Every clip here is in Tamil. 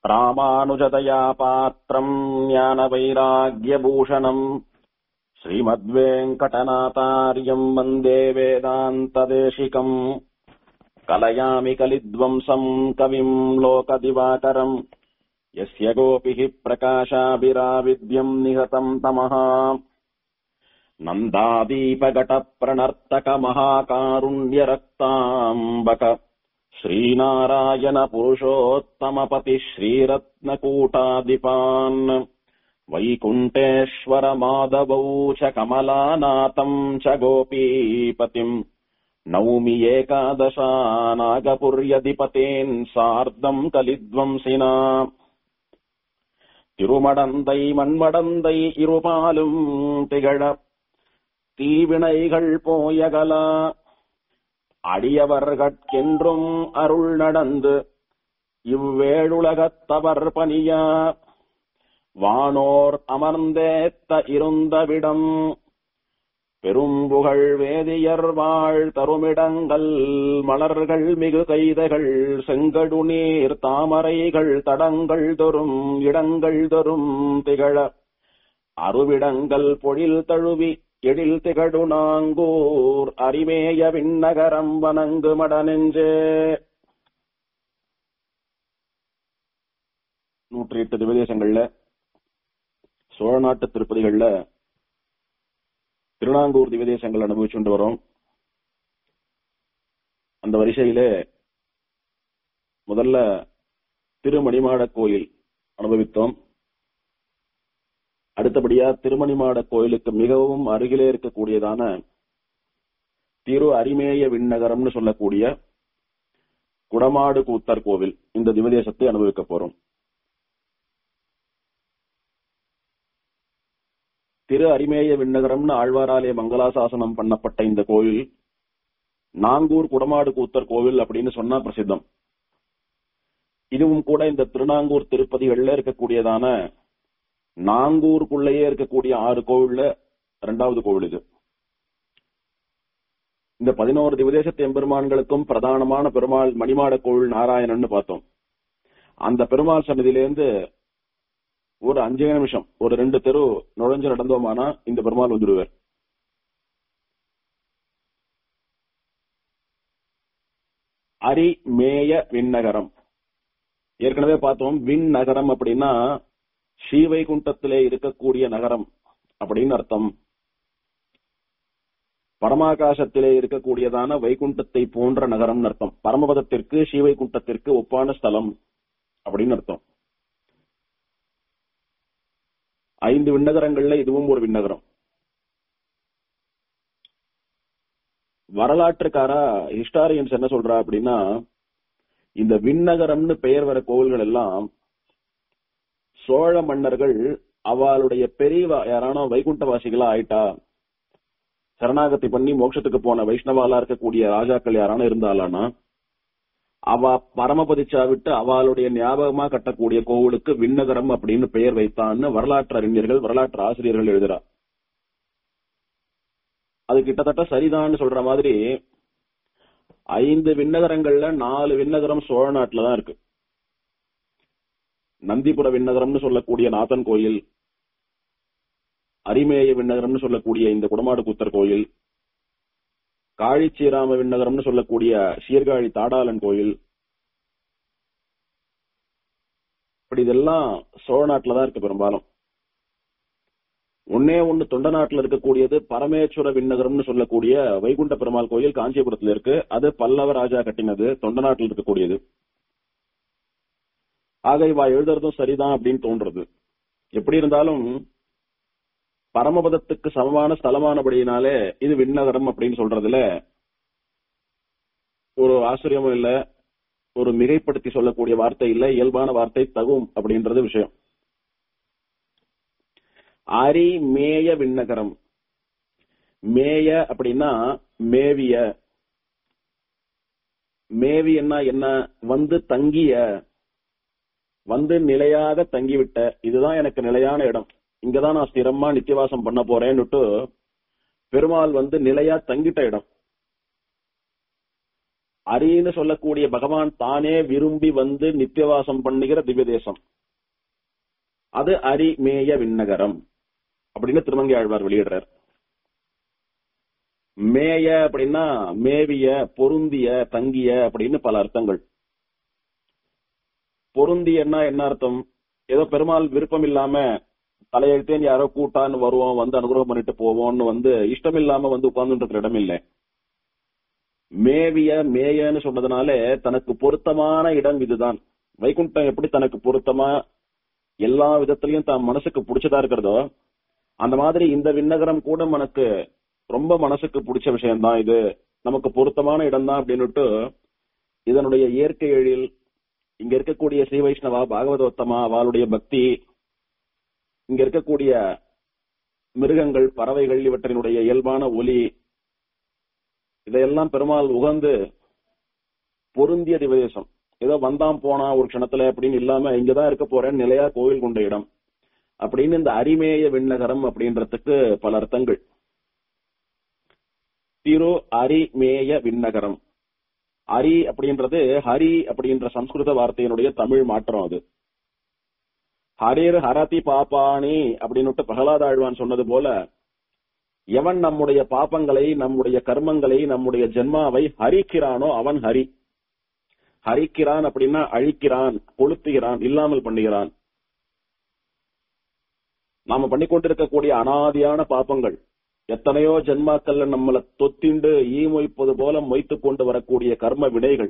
ராமானுஜதயா பாத்திரம் ஞான வைராகியபூஷணம் ஸ்ரீமத்வேங்கடநாதாரியம் வந்தே வேதாந்ததேசிகம் கலயாமி கலித்வம்சம் கவிம் லோகதிவாகரம் यस्य गोपिः प्रकाशाभिराविद्यम् निहतम् तमः नन्दादीपगटप्रणर्तकमहाकारुण्यरक्ताम्बक श्रीनारायणपुरुषोत्तमपतिः श्रीरत्नकूटादिपान् वैकुण्ठेश्वरमाधवौ च कमलानाथम् च गोपीपतिम् नौमि एकादशानागपुर्यधिपतेन् सार्धम् कलिध्वंसिना திருமடந்தை மண்மடந்தை இருபாலும் திகழ தீவினைகள் போயகல அடியவர்கட்கென்றும் அருள் நடந்து இவ்வேழுலகத்தவர் பணிய வானோர் அமர்ந்தேத்த இருந்தவிடம் பெரும்புகழ் வேதியர் வாழ் தருமிடங்கள் மலர்கள் மிகு கைதைகள் செங்கடு நீர் தாமரைகள் தடங்கள் தொறும் இடங்கள் தொறும் திகழ அருவிடங்கள் பொழில் தழுவி எழில் திகழு நாங்கூர் அரிமேய விண்ணகரம் வணங்கு மடனெஞ்சே நூற்றி எட்டு திவதேசங்கள்ல சோழ நாட்டு திருப்பதிகள்ல திருநாங்கூர் திவதேசங்கள் அனுபவிச்சுட்டு வரோம் அந்த வரிசையிலே முதல்ல திருமணிமாட கோயில் அனுபவித்தோம் அடுத்தபடியா திருமணிமாட கோயிலுக்கு மிகவும் அருகிலே இருக்கக்கூடியதான திரு அரிமேய விண்ணகரம்னு சொல்லக்கூடிய குடமாடு கூத்தர் கோவில் இந்த திவதேசத்தை அனுபவிக்க போறோம் திரு அரிமேய விண்ணகரம்னு ஆழ்வாராலே மங்களாசாசனம் பண்ணப்பட்ட இந்த கோயில் நாங்கூர் குடமாடு கூத்தர் கோவில் அப்படின்னு சொன்னா பிரசித்தம் இதுவும் கூட இந்த திருநாங்கூர் திருப்பதிகள்ல இருக்கக்கூடியதான நாங்கூருக்குள்ளேயே இருக்கக்கூடிய ஆறு கோவில்ல இரண்டாவது கோவில் இது இந்த பதினோரு திவதேசத்து எம்பெருமான்களுக்கும் பிரதானமான பெருமாள் மணிமாட கோவில் நாராயணன் பார்த்தோம் அந்த பெருமாள் சன்னதியிலேருந்து ஒரு அஞ்சே நிமிஷம் ஒரு ரெண்டு தெரு நுழைஞ்சு நடந்தோமானா இந்த பெருமாள் வந்துடுவார் அரி மேய விண்ணகரம் ஏற்கனவே பார்த்தோம் விண் நகரம் அப்படின்னா ஸ்ரீவைகுண்டத்திலே இருக்கக்கூடிய நகரம் அப்படின்னு அர்த்தம் பரமாகாசத்திலே இருக்கக்கூடியதான வைகுண்டத்தை போன்ற நகரம் அர்த்தம் பரமபதத்திற்கு ஸ்ரீவைகுண்டத்திற்கு ஒப்பான ஸ்தலம் அப்படின்னு அர்த்தம் ஐந்து விண்ணகரங்கள்ல இதுவும் ஒரு விண்ணகரம் வரலாற்றுக்காரா ஹிஸ்டாரியன்ஸ் என்ன சொல்றா அப்படின்னா இந்த விண்ணகரம்னு பெயர் வர கோவில்கள் எல்லாம் சோழ மன்னர்கள் அவளுடைய பெரிய யாரான வைகுண்டவாசிகளா ஆயிட்டா சரணாகதி பண்ணி மோட்சத்துக்கு போன வைஷ்ணவாலா இருக்கக்கூடிய ராஜாக்கள் யாரான இருந்தாலானா அவ பரமபதிச்சா விட்டு அவளுடைய ஞாபகமா கட்டக்கூடிய கோவிலுக்கு விண்ணகரம் அப்படின்னு பெயர் வைத்தான்னு வரலாற்று அறிஞர்கள் வரலாற்று ஆசிரியர்கள் எழுதுறா அது கிட்டத்தட்ட சரிதான்னு சொல்ற மாதிரி ஐந்து விண்ணகரங்கள்ல நாலு விண்ணகரம் சோழ நாட்டுல தான் இருக்கு நந்திபுர விண்ணகரம்னு சொல்லக்கூடிய நாதன் கோயில் அரிமேய விண்ணகரம்னு சொல்லக்கூடிய இந்த குடமாடு கூத்தர் கோயில் காழிச்சீராம விண்ணகரம்னு சொல்லக்கூடிய சீர்காழி தாடாளன் கோயில் இப்படி இதெல்லாம் சோழ நாட்டுல தான் இருக்கு பெரும்பாலும் ஒன்னே ஒண்ணு தொண்ட நாட்டுல இருக்கக்கூடியது பரமேஸ்வர விண்ணகரம்னு சொல்லக்கூடிய வைகுண்ட பெருமாள் கோயில் காஞ்சிபுரத்துல இருக்கு அது பல்லவ ராஜா கட்டினது தொண்ட நாட்டில் இருக்கக்கூடியது ஆக இவா எழுதுறதும் சரிதான் அப்படின்னு தோன்றது எப்படி இருந்தாலும் பரமபதத்துக்கு சமமான ஸ்தலமானபடியினாலே இது விண்ணகரம் அப்படின்னு சொல்றதுல ஒரு ஆச்சரியமும் இல்ல ஒரு மிகைப்படுத்தி சொல்லக்கூடிய வார்த்தை இல்ல இயல்பான வார்த்தை தகும் அப்படின்றது விஷயம் அரி மேய விண்ணகரம் மேய அப்படின்னா மேவிய மேவியன்னா என்ன வந்து தங்கிய வந்து நிலையாக தங்கிவிட்ட இதுதான் எனக்கு நிலையான இடம் இங்கதான் நான் ஸ்திரமா நித்தியவாசம் பண்ண போறேன்னுட்டு பெருமாள் வந்து நிலையா தங்கிட்ட இடம் அரின்னு சொல்லக்கூடிய பகவான் தானே விரும்பி வந்து நித்தியவாசம் பண்ணுகிற திவ்ய தேசம் அது அரிமேய விண்ணகரம் அப்படின்னு திருமங்கை ஆழ்வார் வெளியிடுறார் மேய அப்படின்னா மேவிய பொருந்திய தங்கிய அப்படின்னு பல அர்த்தங்கள் பொருந்தியன்னா என்ன அர்த்தம் ஏதோ பெருமாள் விருப்பம் இல்லாம தலையெழுத்தேன் யாரோ கூட்டான்னு வருவோம் வந்து அனுகிரகம் பண்ணிட்டு போவோம்னு வந்து இஷ்டம் இல்லாம வந்து உட்கார்ந்து இருக்கிற இடம் இல்லை மேவிய மேயன்னு சொன்னதுனால தனக்கு பொருத்தமான இடம் இதுதான் வைகுண்டம் எப்படி தனக்கு பொருத்தமா எல்லா விதத்திலையும் தான் மனசுக்கு பிடிச்சதா இருக்கிறதோ அந்த மாதிரி இந்த விண்ணகரம் கூட எனக்கு ரொம்ப மனசுக்கு பிடிச்ச விஷயம்தான் இது நமக்கு பொருத்தமான இடம் தான் அப்படின்னுட்டு இதனுடைய இயற்கை எழில் இங்க இருக்கக்கூடிய ஸ்ரீ வைஷ்ணவா பாகவதோத்தமா அவளுடைய பக்தி இங்க இருக்கக்கூடிய மிருகங்கள் பறவைகள் இவற்றினுடைய இயல்பான ஒலி இதையெல்லாம் பெருமாள் உகந்து பொருந்திய திவதேசம் ஏதோ வந்தாம் போனா ஒரு க்ஷணத்துல அப்படின்னு இல்லாம இங்கதான் இருக்க போறேன் நிலையா கோவில் கொண்ட இடம் அப்படின்னு இந்த அரிமேய விண்ணகரம் அப்படின்றதுக்கு பல அர்த்தங்கள் திரு அரிமேய விண்ணகரம் அரி அப்படின்றது ஹரி அப்படின்ற சம்ஸ்கிருத வார்த்தையினுடைய தமிழ் மாற்றம் அது ஹரிர் ஹரதி பாப்பானி அப்படின்னுட்டு பிரகலாத ஆழ்வான் சொன்னது போல எவன் நம்முடைய பாப்பங்களை நம்முடைய கர்மங்களை நம்முடைய ஜென்மாவை ஹரிக்கிறானோ அவன் ஹரி ஹரிக்கிறான் அப்படின்னா அழிக்கிறான் கொளுத்துகிறான் இல்லாமல் பண்ணுகிறான் நாம பண்ணி கொண்டிருக்கக்கூடிய அனாதியான பாப்பங்கள் எத்தனையோ ஜென்மாக்கள்ல நம்மள தொத்திண்டு ஈ மொய்ப்பது போல மொய்த்து கொண்டு வரக்கூடிய கர்ம வினைகள்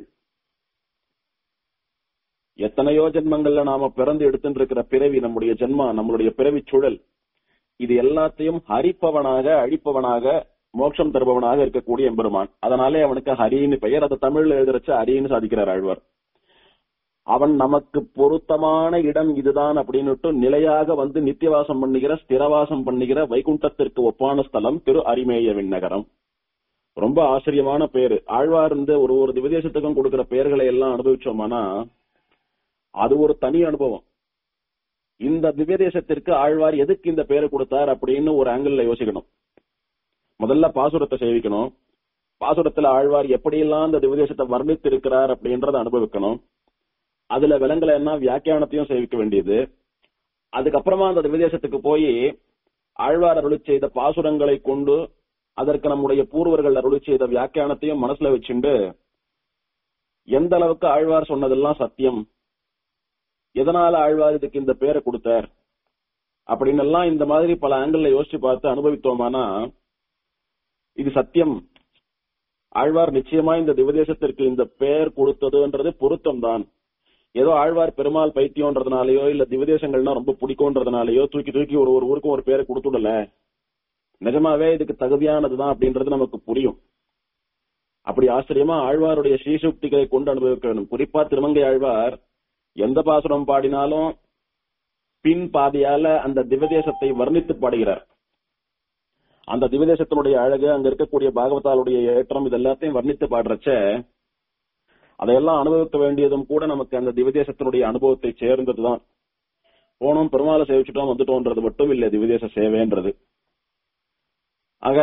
எத்தனையோ ஜென்மங்கள்ல நாம பிறந்து எடுத்துட்டு இருக்கிற பிறவி நம்முடைய ஜென்மா நம்மளுடைய பிறவி சுழல் இது எல்லாத்தையும் ஹரிப்பவனாக அழிப்பவனாக மோட்சம் தருபவனாக இருக்கக்கூடிய எம்பெருமான் அதனாலே அவனுக்கு ஹரின்னு பெயர் அதை தமிழ்ல எழுதுறச்சு ஹரின்னு சாதிக்கிறார் ஆழ்வார் அவன் நமக்கு பொருத்தமான இடம் இதுதான் அப்படின்னுட்டு நிலையாக வந்து நித்தியவாசம் பண்ணுகிற ஸ்திரவாசம் பண்ணுகிற வைகுண்டத்திற்கு ஒப்பான ஸ்தலம் திரு அரிமேய விண்ணகரம் ரொம்ப ஆச்சரியமான பேரு ஆழ்வார் இருந்து ஒரு ஒரு திவதேசத்துக்கும் கொடுக்கிற பெயர்களை எல்லாம் அனுபவிச்சோமானா அது ஒரு தனி அனுபவம் இந்த திவ்யதேசத்திற்கு ஆழ்வார் எதுக்கு இந்த பேரை கொடுத்தார் அப்படின்னு ஒரு ஆங்கிள் யோசிக்கணும் முதல்ல பாசுரத்தை சேவிக்கணும் பாசுரத்துல ஆழ்வார் எப்படியெல்லாம் இந்த திவ்யதேசத்தை வர்ணித்து இருக்கிறார் அப்படின்றத அனுபவிக்கணும் அதுல விலங்குல என்ன வியாக்கியானத்தையும் சேவிக்க வேண்டியது அதுக்கப்புறமா அந்த திவ்யதேசத்துக்கு போய் ஆழ்வார் அருளி செய்த பாசுரங்களை கொண்டு அதற்கு நம்முடைய பூர்வர்கள் அருளி செய்த வியாக்கியானத்தையும் மனசுல வச்சுண்டு எந்த அளவுக்கு ஆழ்வார் சொன்னதெல்லாம் சத்தியம் எதனால ஆழ்வார் இதுக்கு இந்த பேரை கொடுத்தார் அப்படின்னு எல்லாம் இந்த மாதிரி பல ஆங்கிள் யோசிச்சு பார்த்து அனுபவித்தோமானா இது சத்தியம் ஆழ்வார் நிச்சயமா இந்த திவதேசத்திற்கு இந்த பெயர் கொடுத்ததுன்றது பொருத்தம் தான் ஏதோ ஆழ்வார் பெருமாள் பைத்தியம்ன்றதுனாலயோ இல்ல திவதேசங்கள்னா ரொம்ப பிடிக்கும்ன்றதுனாலயோ தூக்கி தூக்கி ஒரு ஒரு ஊருக்கும் ஒரு பேரை கொடுத்துடல நிஜமாவே இதுக்கு தகுதியானதுதான் அப்படின்றது நமக்கு புரியும் அப்படி ஆச்சரியமா ஆழ்வாருடைய ஸ்ரீசுக்திகளை கொண்டு அனுபவிக்க வேண்டும் குறிப்பா திருமங்கை ஆழ்வார் எந்த பாசுரம் பாடினாலும் பின் பாதியால அந்த திவதேசத்தை வர்ணித்து பாடுகிறார் அந்த திவதேசத்தினுடைய அழகு அங்க இருக்கக்கூடிய பாகவதாளுடைய ஏற்றம் இது எல்லாத்தையும் வர்ணித்து பாடுறச்ச அதையெல்லாம் அனுபவிக்க வேண்டியதும் கூட நமக்கு அந்த திவதேசத்தினுடைய அனுபவத்தை சேர்ந்ததுதான் போனோம் பெருமாளை சேவிச்சுட்டோம் வந்துட்டோன்றது மட்டும் இல்ல திவதேச சேவைன்றது ஆக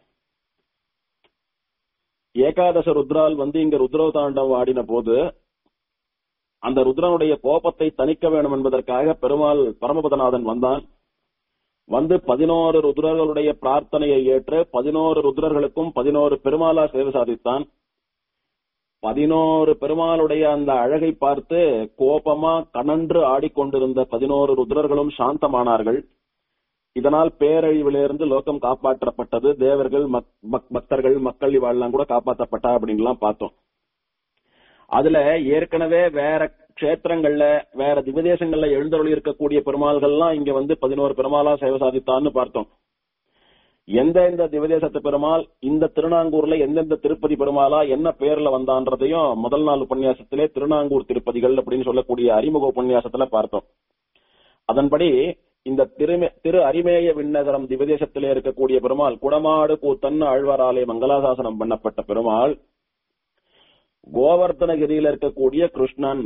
ஏகாதச ருத்ரால் வந்து இங்க ருத்ரவ தாண்டவம் ஆடின போது அந்த ருத்ரனுடைய கோபத்தை தணிக்க வேண்டும் என்பதற்காக பெருமாள் பரமபதநாதன் வந்தான் வந்து பதினோரு ருத்ரர்களுடைய பிரார்த்தனையை ஏற்று பதினோரு ருத்ரர்களுக்கும் பதினோரு பெருமாளா சேவை சாதித்தான் பதினோரு பெருமாளுடைய அந்த அழகை பார்த்து கோபமா கனன்று ஆடிக்கொண்டிருந்த பதினோரு ருத்ரர்களும் சாந்தமானார்கள் இதனால் பேரழிவிலிருந்து லோகம் காப்பாற்றப்பட்டது தேவர்கள் பக்தர்கள் மக்கள் இவாள்லாம் கூட காப்பாற்றப்பட்டா அப்படின்லாம் பார்த்தோம் அதுல ஏற்கனவே வேற கஷேத்திரங்கள்ல வேற திவதேசங்கள்ல எழுந்தருளி இருக்கக்கூடிய பெருமாள்கள்லாம் இங்க வந்து பதினோரு பெருமாளா சேவை சாதித்தான்னு பார்த்தோம் எந்த எந்த திவதேசத்து பெருமாள் இந்த திருநாங்கூர்ல எந்தெந்த திருப்பதி பெருமாளா என்ன பேர்ல வந்தான்றதையும் முதல் நாள் உபன்யாசத்திலே திருநாங்கூர் திருப்பதிகள் அப்படின்னு சொல்லக்கூடிய அறிமுக உபன்யாசத்துல பார்த்தோம் அதன்படி இந்த திருமே திரு அரிமேய விண்ணகரம் திவதேசத்திலே இருக்கக்கூடிய பெருமாள் குடமாடு கூத்தன் ஆழ்வாராலே மங்களாசாசனம் பண்ணப்பட்ட பெருமாள் கோவர்த்தனகிரியில இருக்கக்கூடிய கிருஷ்ணன்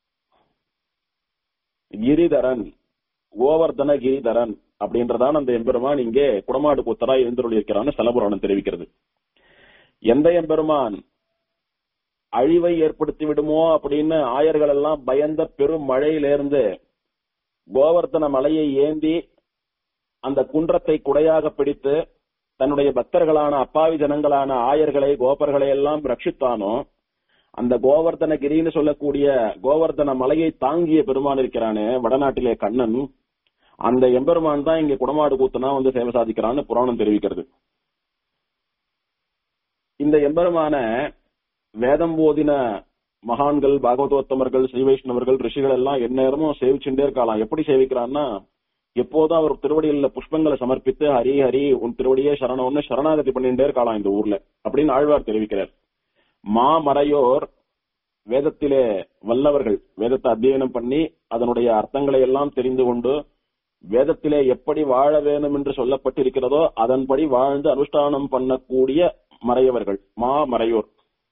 கிரிதரன் கோவர்தன கிரிதரன் அப்படின்றதான் அந்த எம்பெருமான் இங்கே குடமாடு கூத்தராய் எழுந்தருளி இருக்கிறான்னு சலபுராணம் தெரிவிக்கிறது எந்த எம்பெருமான் அழிவை ஏற்படுத்தி விடுமோ அப்படின்னு ஆயர்கள் எல்லாம் பயந்த பெரும் மழையிலிருந்து கோவர்த்தன மலையை ஏந்தி அந்த குன்றத்தை குடையாக பிடித்து தன்னுடைய பக்தர்களான அப்பாவி ஜனங்களான ஆயர்களை கோபர்களை எல்லாம் ரட்சித்தானோ அந்த கோவர்தன கிரின்னு சொல்லக்கூடிய கோவர்தன மலையை தாங்கிய பெருமான் இருக்கிறானே வடநாட்டிலே கண்ணன் அந்த எம்பெருமான் தான் இங்க குடமாடு கூத்தனா வந்து சேவை சாதிக்கிறான்னு புராணம் தெரிவிக்கிறது இந்த எம்பெருமான வேதம் போதின மகான்கள் பாகவதோத்தமர்கள் ஸ்ரீ வைஷ்ணவர்கள் ரிஷிகள் எல்லாம் எந்நேரமும் சேவிச்சுட்டே இருக்கலாம் எப்படி சேவிக்கிறான்னா எப்போதும் அவர் திருவடியில புஷ்பங்களை சமர்ப்பித்து ஹரி ஹரி உன் திருவடியே சரணம்னு சரணாகதி பண்ணிட்டே இருக்கலாம் இந்த ஊர்ல அப்படின்னு ஆழ்வார் தெரிவிக்கிறார் மாமறையோர் வேதத்திலே வல்லவர்கள் வேதத்தை அத்தியனம் பண்ணி அதனுடைய அர்த்தங்களை எல்லாம் தெரிந்து கொண்டு வேதத்திலே எப்படி வாழ வேணும் என்று சொல்லப்பட்டிருக்கிறதோ அதன்படி வாழ்ந்து அனுஷ்டானம் பண்ணக்கூடிய மறையவர்கள் மா மறையோர்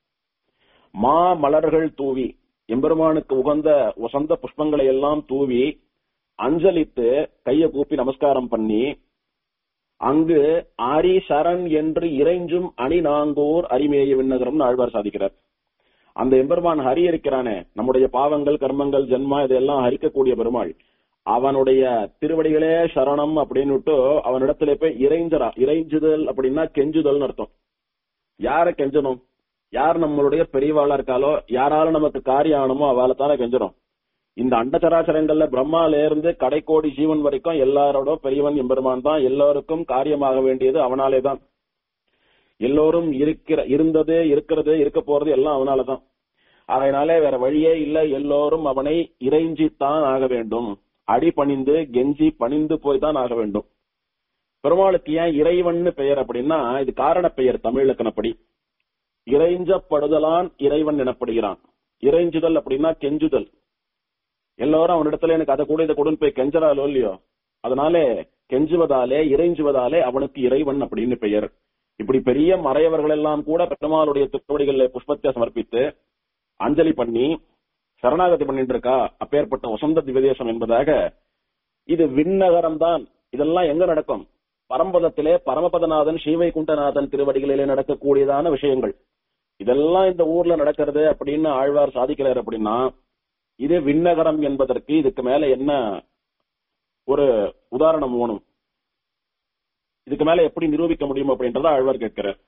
மா மலர்கள் தூவி எம்பெருமானுக்கு உகந்த உசந்த புஷ்பங்களை எல்லாம் தூவி அஞ்சலித்து கைய கூப்பி நமஸ்காரம் பண்ணி அங்கு ஆரி சரண் என்று இறைஞ்சும் அணி நாங்கோர் அரிமேய விண்ணகரம் ஆழ்வார் சாதிக்கிறார் அந்த எம்பெருமான் ஹரி இருக்கிறானே நம்முடைய பாவங்கள் கர்மங்கள் ஜென்மா இதெல்லாம் ஹரிக்கக்கூடிய பெருமாள் அவனுடைய திருவடிகளே சரணம் அப்படின்னுட்டு அவனிடத்துல போய் இறைஞ்சரா இறைஞ்சுதல் அப்படின்னா கெஞ்சுதல்னு அர்த்தம் யார கெஞ்சணும் யார் நம்மளுடைய பெரியவாளா இருக்காலோ யாரால நமக்கு காரியம் ஆனமோ அவளை தானே கெஞ்சணும் இந்த அண்டச்சராச்சரங்கள்ல பிரம்மால இருந்து கடைக்கோடி ஜீவன் வரைக்கும் எல்லாரோட பெரியவன் எம்பெருமான் தான் எல்லோருக்கும் காரியமாக வேண்டியது அவனாலே தான் எல்லோரும் இருக்கிற இருந்தது இருக்கிறது இருக்க போறது எல்லாம் அவனாலதான் அதனாலே வேற வழியே இல்ல எல்லோரும் அவனை இறைஞ்சித்தான் ஆக வேண்டும் அடி பணிந்து கெஞ்சி பணிந்து போய் தான் ஆக வேண்டும் பெருமாளுக்கு ஏன் இறைவன்னு பெயர் அப்படின்னா இது காரண பெயர் தமிழ் இலக்கணப்படி இறைஞ்சப்படுதலான் இறைவன் எனப்படுகிறான் இறைஞ்சுதல் அப்படின்னா கெஞ்சுதல் எல்லாரும் அவனிடத்துல எனக்கு அதை கூட இதை கூட போய் கெஞ்சறாலோ இல்லையோ அதனாலே கெஞ்சுவதாலே இறைஞ்சுவதாலே அவனுக்கு இறைவன் அப்படின்னு பெயர் இப்படி பெரிய மறையவர்கள் எல்லாம் கூட பெருமாளுடைய திருவடிகளில் புஷ்பத்தை சமர்ப்பித்து அஞ்சலி பண்ணி சரணாகதி பண்ணிட்டு இருக்கா அப்பேற்பட்ட வசந்த திவதேசம் என்பதாக இது விண்ணகரம் தான் இதெல்லாம் எங்க நடக்கும் பரம்பதத்திலே பரமபதநாதன் ஸ்ரீவைகுண்டநாதன் திருவடிகளிலே நடக்கக்கூடியதான விஷயங்கள் இதெல்லாம் இந்த ஊர்ல நடக்கிறது அப்படின்னு ஆழ்வார் சாதிக்கிறார் அப்படின்னா இது விண்ணகரம் என்பதற்கு இதுக்கு மேல என்ன ஒரு உதாரணம் வேணும் இதுக்கு மேல எப்படி நிரூபிக்க முடியும் அப்படின்றத ஆழ்வார் கேட்கிறார்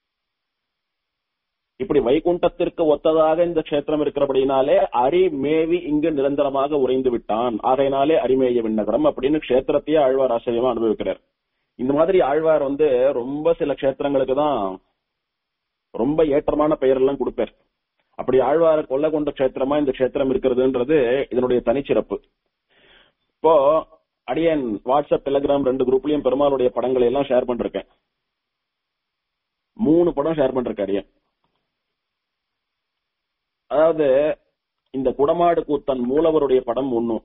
இப்படி வைகுண்டத்திற்கு ஒத்ததாக இந்த கஷேத்திரம் இருக்கிறபடினாலே அரி மேவி இங்கு நிரந்தரமாக உறைந்து விட்டான் ஆகையினாலே அரிமேய விண்ணகரம் அப்படின்னு கஷேத்திரத்தையே ஆழ்வார் ஆச்சரியமா அனுபவிக்கிறார் இந்த மாதிரி ஆழ்வார் வந்து ரொம்ப சில கஷேத்திரங்களுக்கு தான் ரொம்ப ஏற்றமான பெயர் எல்லாம் கொடுப்பார் அப்படி ஆழ்வார கொல்ல கொண்ட கஷேத்திரமா இந்த கஷேத்திரம் இருக்கிறதுன்றது இதனுடைய தனிச்சிறப்பு இப்போ அடியன் வாட்ஸ்அப் டெலிகிராம் ரெண்டு குரூப்லயும் பெருமாளுடைய படங்களை எல்லாம் ஷேர் பண்ணிருக்கேன் மூணு படம் ஷேர் பண்ணிருக்கேன் அடியன் அதாவது இந்த குடமாடு கூத்தன் மூலவருடைய படம் ஒண்ணும்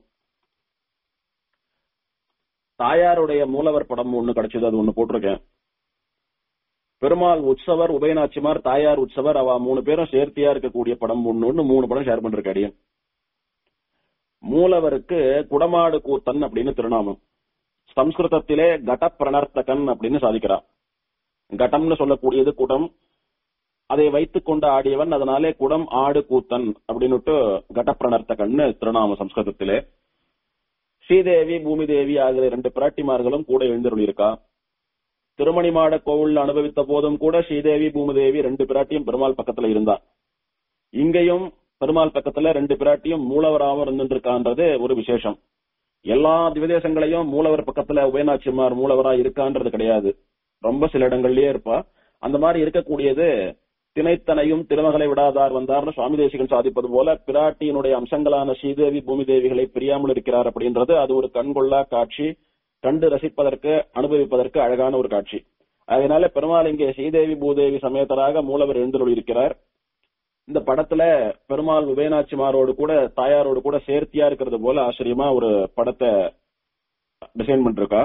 தாயாருடைய மூலவர் படம் ஒண்ணு கிடைச்சது அது ஒண்ணு போட்டிருக்கேன் பெருமாள் உற்சவர் உபயநாச்சிமார் தாயார் உற்சவர் அவ மூணு பேரும் சேர்த்தியா இருக்கக்கூடிய படம் ஒண்ணு மூணு படம் ஷேர் பண்ணிருக்க அடியன் மூலவருக்கு குடமாடு கூத்தன் அப்படின்னு திருநாமம் சம்ஸ்கிருதத்திலே கட பிரணர்த்தகன் அப்படின்னு சாதிக்கிறார் கடம்னு சொல்லக்கூடியது குடம் அதை வைத்துக் கொண்டு ஆடியவன் அதனாலே குடம் ஆடு கூத்தன் அப்படின்னுட்டு கடப்பிரணர்த்தகன்னு திருநாமம் சம்ஸ்கிருதத்திலே ஸ்ரீதேவி பூமி தேவி ஆகிய ரெண்டு பிராட்டிமார்களும் கூட எழுந்தருளியிருக்கா திருமணி மாட கோவில் அனுபவித்த போதும் கூட ஸ்ரீதேவி பூமிதேவி ரெண்டு பிராட்டியும் பெருமாள் பக்கத்துல இருந்தா இங்கேயும் பெருமாள் பக்கத்துல ரெண்டு பிராட்டியும் மூலவராகவும் இருந்துருக்கான்றது ஒரு விசேஷம் எல்லா திவதேசங்களையும் மூலவர் பக்கத்துல உபயநாச்சிமார் மூலவரா இருக்கான்றது கிடையாது ரொம்ப சில இடங்கள்லயே இருப்பா அந்த மாதிரி இருக்கக்கூடியது திணைத்தனையும் திருமகளை விடாதார் வந்தார்னு சுவாமி தேசிகன் சாதிப்பது போல பிராட்டியினுடைய அம்சங்களான ஸ்ரீதேவி பூமி தேவிகளை பிரியாமல் இருக்கிறார் அப்படின்றது அது ஒரு கண்கொள்ளா காட்சி கண்டு ரசிப்பதற்கு அனுபவிப்பதற்கு அழகான ஒரு காட்சி அதனால பெருமாள் இங்கே ஸ்ரீதேவி பூதேவி சமேதராக மூலவர் எழுந்தருள் இருக்கிறார் இந்த படத்துல பெருமாள் உபயநாச்சிமாரோடு கூட தாயாரோடு கூட சேர்த்தியா இருக்கிறது போல ஆச்சரியமா ஒரு படத்தை டிசைன் பண்ணிருக்கா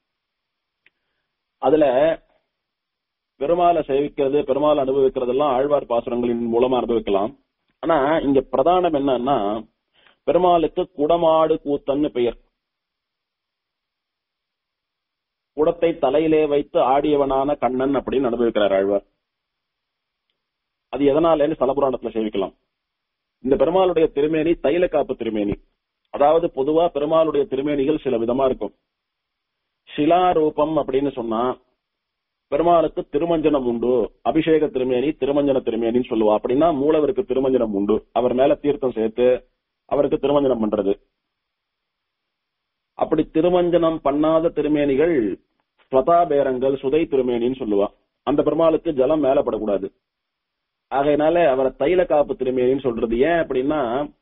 அதுல பெருமாளை சேவிக்கிறது பெருமாள் அனுபவிக்கிறதெல்லாம் ஆழ்வார் பாசுரங்களின் மூலமா அனுபவிக்கலாம் ஆனா இங்க பிரதானம் என்னன்னா பெருமாளுக்கு குடமாடு கூத்தன்னு பெயர் குடத்தை தலையிலே வைத்து ஆடியவனான கண்ணன் அப்படின்னு அனுபவிக்கிறார் ஆழ்வார் அது எதனாலன்னு ஸ்தலபுராணத்துல சேவிக்கலாம் இந்த பெருமாளுடைய திருமேனி தைல காப்பு திருமேனி அதாவது பொதுவா பெருமாளுடைய திருமேனிகள் சில விதமா இருக்கும் சிலாரூபம் அப்படின்னு சொன்னா பெருமாளுக்கு திருமஞ்சனம் உண்டு அபிஷேக திருமேனி திருமஞ்சன திருமேனின்னு சொல்லுவா அப்படின்னா மூலவருக்கு திருமஞ்சனம் உண்டு அவர் மேல தீர்த்தம் சேர்த்து அவருக்கு திருமஞ்சனம் பண்றது அப்படி திருமஞ்சனம் பண்ணாத திருமேனிகள் ஸ்வதாபேரங்கள் சுதை திருமேனின்னு சொல்லுவா அந்த பெருமாளுக்கு ஜலம் மேல படக்கூடாது ஆகையினால அவரை தைல காப்பு திருமேனின்னு சொல்றது ஏன் அப்படின்னா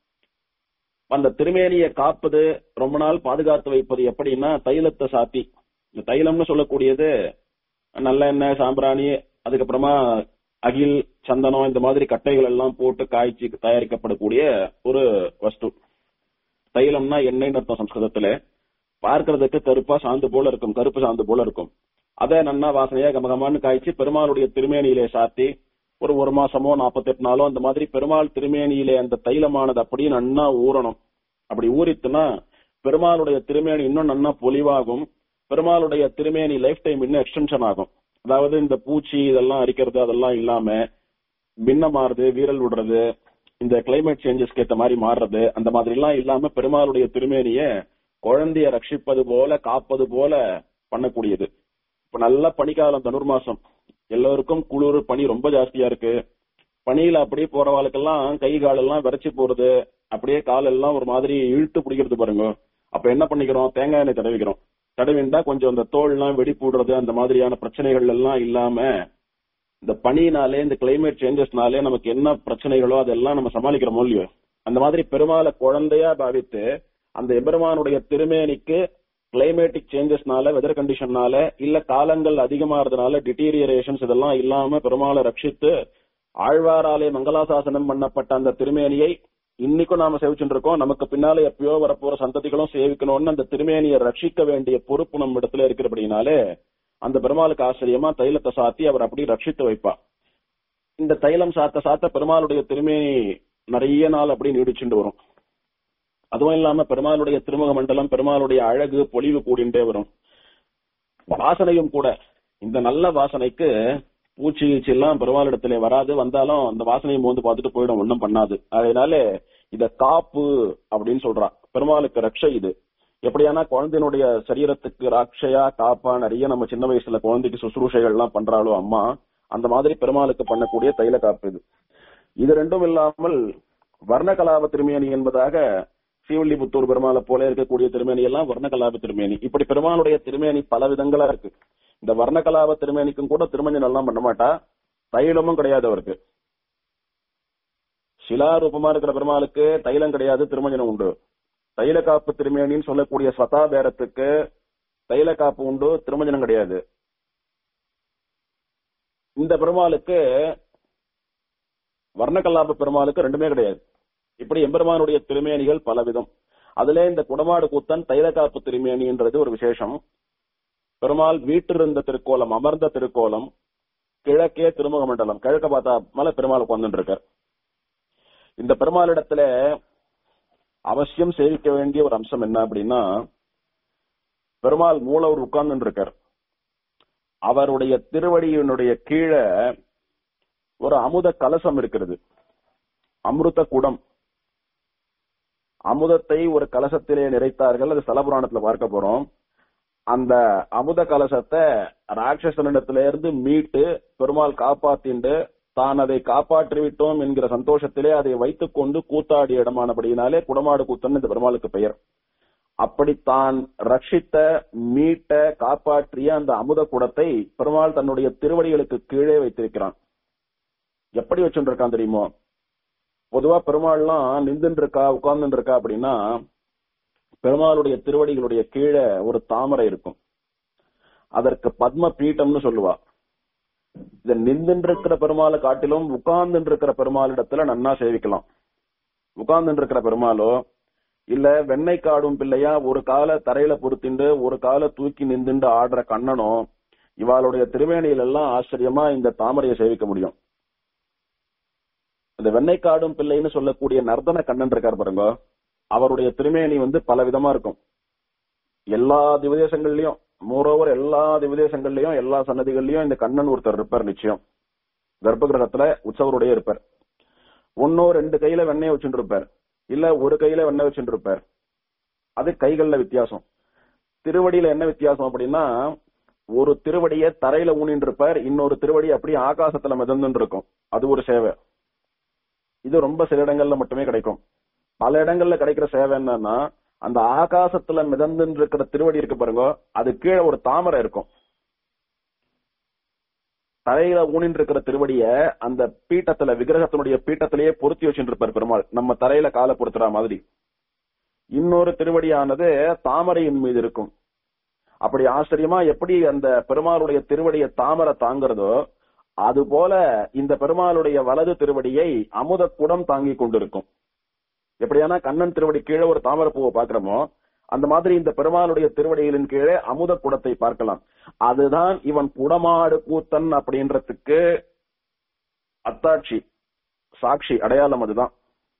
அந்த திருமேனியை காப்பது ரொம்ப நாள் பாதுகாத்து வைப்பது எப்படின்னா தைலத்தை சாத்தி இந்த தைலம்னு சொல்லக்கூடியது நல்லெண்ணெய் சாம்பிராணி அதுக்கப்புறமா அகில் சந்தனம் இந்த மாதிரி கட்டைகள் எல்லாம் போட்டு காய்ச்சி தயாரிக்கப்படக்கூடிய ஒரு வஸ்து தைலம்னா எண்ணெய் அர்த்தம் சம்ஸ்கிருதத்துல பார்க்கறதுக்கு கருப்பா சாந்து போல இருக்கும் கருப்பு சாந்து போல இருக்கும் அதை நன்னா வாசனையா கமகமான்னு காய்ச்சி பெருமாளுடைய திருமேனியிலே சாத்தி ஒரு ஒரு மாசமோ நாற்பத்தெட்டு நாளோ அந்த மாதிரி பெருமாள் திருமேனியிலே அந்த தைலமானது அப்படியே நன்னா ஊறணும் அப்படி ஊறித்துனா பெருமாளுடைய திருமேனி இன்னும் நன்னா பொலிவாகும் பெருமாளுடைய திருமேனி லைஃப் டைம் இன்னும் எக்ஸ்டென்ஷன் ஆகும் அதாவது இந்த பூச்சி இதெல்லாம் அரிக்கிறது அதெல்லாம் இல்லாம பின்னமாறுது வீரல் விடுறது இந்த கிளைமேட் சேஞ்சஸ்க்கு ஏத்த மாதிரி மாறுறது அந்த மாதிரி எல்லாம் இல்லாம பெருமாளுடைய திருமேனிய குழந்தைய ரட்சிப்பது போல காப்பது போல பண்ணக்கூடியது இப்ப நல்ல பனிக்காலம் தனுர் மாசம் எல்லோருக்கும் குளிர் பனி ரொம்ப ஜாஸ்தியா இருக்கு பனியில அப்படியே போறவாளுக்கெல்லாம் கை காலெல்லாம் விரைச்சு போறது அப்படியே காலெல்லாம் ஒரு மாதிரி இழுத்து பிடிக்கிறது பாருங்க அப்ப என்ன பண்ணிக்கிறோம் தேங்காய் எண்ணெய் தடவிக்கிறோம் தடவிண்டா கொஞ்சம் அந்த தோல்லாம் வெடி போடுறது அந்த மாதிரியான பிரச்சனைகள் எல்லாம் இல்லாம இந்த பனினாலே இந்த கிளைமேட் சேஞ்சஸ்னாலே நமக்கு என்ன பிரச்சனைகளோ அதெல்லாம் நம்ம சமாளிக்கிறோமோ இல்லையோ அந்த மாதிரி பெருமாளை குழந்தையா பாவித்து அந்த எபெருமானுடைய திருமேனிக்கு கிளைமேட்டிக் சேஞ்சஸ்னால வெதர் கண்டிஷன்னால இல்ல காலங்கள் அதிகமாறதுனால டிட்டீரியரேஷன்ஸ் இதெல்லாம் இல்லாம பெருமாளை ரட்சித்து ஆழ்வாராலே மங்களாசாசனம் பண்ணப்பட்ட அந்த திருமேனியை இன்னைக்கும் நாம சேவிச்சுட்டு இருக்கோம் நமக்கு பின்னால எப்பயோ வரப்போற சந்ததிகளும் சேவிக்கணும்னு அந்த திருமேனியை ரட்சிக்க வேண்டிய பொறுப்பு நம்ம இடத்துல இருக்கிறபடினாலே அந்த பெருமாளுக்கு ஆச்சரியமா தைலத்தை சாத்தி அவர் அப்படி ரட்சித்து வைப்பா இந்த தைலம் சாத்த சாத்த பெருமாளுடைய திருமேனி நிறைய நாள் அப்படி நீடிச்சுட்டு வரும் அதுவும் இல்லாம பெருமாளுடைய திருமுக மண்டலம் பெருமாளுடைய அழகு பொலிவு கூடிண்டே வரும் வாசனையும் கூட இந்த நல்ல வாசனைக்கு பூச்சி கீச்சி எல்லாம் பெருமாளிடத்திலே வராது வந்தாலும் அந்த வாசனையை மோந்து பார்த்துட்டு போயிடும் ஒண்ணும் பண்ணாது அதனால இத காப்பு அப்படின்னு சொல்றா பெருமாளுக்கு ரக்ஷை இது எப்படியானா குழந்தையினுடைய சரீரத்துக்கு ராட்சையா காப்பா நிறைய நம்ம சின்ன வயசுல குழந்தைக்கு சுசுரூஷைகள் எல்லாம் பண்றாளோ அம்மா அந்த மாதிரி பெருமாளுக்கு பண்ணக்கூடிய தைல காப்பு இது இது ரெண்டும் இல்லாமல் வர்ணகலாப திருமேனி என்பதாக ஸ்ரீவில்லிபுத்தூர் பெருமாளை போல இருக்கக்கூடிய திருமேனி எல்லாம் வர்ணகலாப திருமேனி இப்படி பெருமாளுடைய திருமேனி பல விதங்களா இருக்கு இந்த வர்ணகலாப திருமேனிக்கும் கூட திருமஞ்சனம் எல்லாம் பண்ண மாட்டா தைலமும் கிடையாது அவருக்கு சிலாரூபமா இருக்கிற பெருமாளுக்கு தைலம் கிடையாது திருமஞ்சனம் உண்டு தைல காப்பு திருமேனின்னு சொல்லக்கூடிய ஸ்வதா பேரத்துக்கு தைல காப்பு உண்டு திருமஞ்சனம் கிடையாது இந்த பெருமாளுக்கு வர்ணகலாப பெருமாளுக்கு ரெண்டுமே கிடையாது இப்படி எம்பெருமானுடைய திருமேனிகள் பலவிதம் அதுல இந்த குடமாடு கூத்தன் தைலகாப்பு திருமேனின்றது ஒரு விசேஷம் பெருமாள் வீட்டிருந்த திருக்கோலம் அமர்ந்த திருக்கோலம் கிழக்கே திருமுக மண்டலம் கிழக்க பார்த்தா மேல பெருமாள் உட்கார்ந்துட்டு இருக்கார் இந்த பெருமாளிடத்துல அவசியம் சேவிக்க வேண்டிய ஒரு அம்சம் என்ன அப்படின்னா பெருமாள் மூலவர் உட்கார்ந்து இருக்கார் அவருடைய திருவடியினுடைய கீழே ஒரு அமுத கலசம் இருக்கிறது அமிர்த குடம் அமுதத்தை ஒரு கலசத்திலே நிறைத்தார்கள் அது ஸ்தலபுராணத்துல பார்க்க போறோம் அந்த அமுத கலசத்தை ராட்சசனிடத்தில இருந்து மீட்டு பெருமாள் காப்பாத்திண்டு தான் அதை காப்பாற்றி விட்டோம் என்கிற சந்தோஷத்திலே அதை வைத்துக் கொண்டு கூத்தாடிய இடமானபடியினாலே குடமாடு கூத்தன் இந்த பெருமாளுக்கு பெயர் அப்படி தான் ரட்சித்த மீட்ட காப்பாற்றிய அந்த அமுத குடத்தை பெருமாள் தன்னுடைய திருவடிகளுக்கு கீழே வைத்திருக்கிறான் எப்படி வச்சுருக்கான் தெரியுமோ பொதுவா பெருமாள்லாம் நின்றுட்டு இருக்கா உட்கார்ந்து இருக்கா அப்படின்னா பெருமாளுடைய திருவடிகளுடைய கீழே ஒரு தாமரை இருக்கும் அதற்கு பத்ம பீட்டம்னு சொல்லுவா இத நின்றுட்டு இருக்கிற பெருமாளை காட்டிலும் உட்கார்ந்து இருக்கிற பெருமாளிடத்துல நன்னா சேவிக்கலாம் உட்கார்ந்து இருக்கிற பெருமாளோ இல்ல வெண்ணெய் காடும் பிள்ளையா ஒரு கால தரையில பொருத்திண்டு ஒரு கால தூக்கி நின்றுண்டு ஆடுற கண்ணனோ இவாளுடைய திருவேணியில எல்லாம் ஆச்சரியமா இந்த தாமரையை சேவிக்க முடியும் இந்த வெண்ணெய் காடும் பிள்ளைன்னு சொல்லக்கூடிய நர்தன கண்ணன் இருக்கார் பாருங்க அவருடைய திருமேனி வந்து பல விதமா இருக்கும் எல்லா திவதேசங்கள்லயும் மோரோவர் எல்லா திவதேசங்கள்லயும் எல்லா சன்னதிகள்லயும் இந்த கண்ணன் ஒருத்தர் இருப்பார் நிச்சயம் கர்ப்ப கிரகத்துல உற்சவருடைய இருப்பார் ஒன்னோ ரெண்டு கையில வெண்ணெய் வச்சுட்டு இருப்பார் இல்ல ஒரு கையில வெண்ணெய் வச்சுட்டு இருப்பார் அது கைகள்ல வித்தியாசம் திருவடியில என்ன வித்தியாசம் அப்படின்னா ஒரு திருவடியை தரையில ஊனின்னு இருப்பார் இன்னொரு திருவடி அப்படியே ஆகாசத்துல மிதந்துன்னு இருக்கும் அது ஒரு சேவை இது ரொம்ப சில இடங்கள்ல மட்டுமே கிடைக்கும் பல இடங்கள்ல கிடைக்கிற சேவை என்னன்னா அந்த ஆகாசத்துல மிதந்துன்னு இருக்கிற திருவடி இருக்கு பாருங்க அது கீழே ஒரு தாமரை இருக்கும் தரையில ஊனின்னு இருக்கிற திருவடிய அந்த பீட்டத்துல விக்கிரகத்தினுடைய பீட்டத்திலேயே பொருத்தி வச்சுட்டு இருப்பார் பெருமாள் நம்ம தரையில காலை பொருத்துற மாதிரி இன்னொரு திருவடியானது தாமரையின் மீது இருக்கும் அப்படி ஆச்சரியமா எப்படி அந்த பெருமாளுடைய திருவடியை தாமரை தாங்கிறதோ அது போல இந்த பெருமாளுடைய வலது திருவடியை அமுத குடம் தாங்கி கொண்டிருக்கும் எப்படியானா கண்ணன் திருவடி கீழே ஒரு தாமரை பூவை பாக்குறோமோ அந்த மாதிரி இந்த பெருமாளுடைய திருவடிகளின் கீழே அமுத குடத்தை பார்க்கலாம் அதுதான் இவன் குடமாடு கூத்தன் அப்படின்றதுக்கு அத்தாட்சி சாட்சி அடையாளம் அதுதான்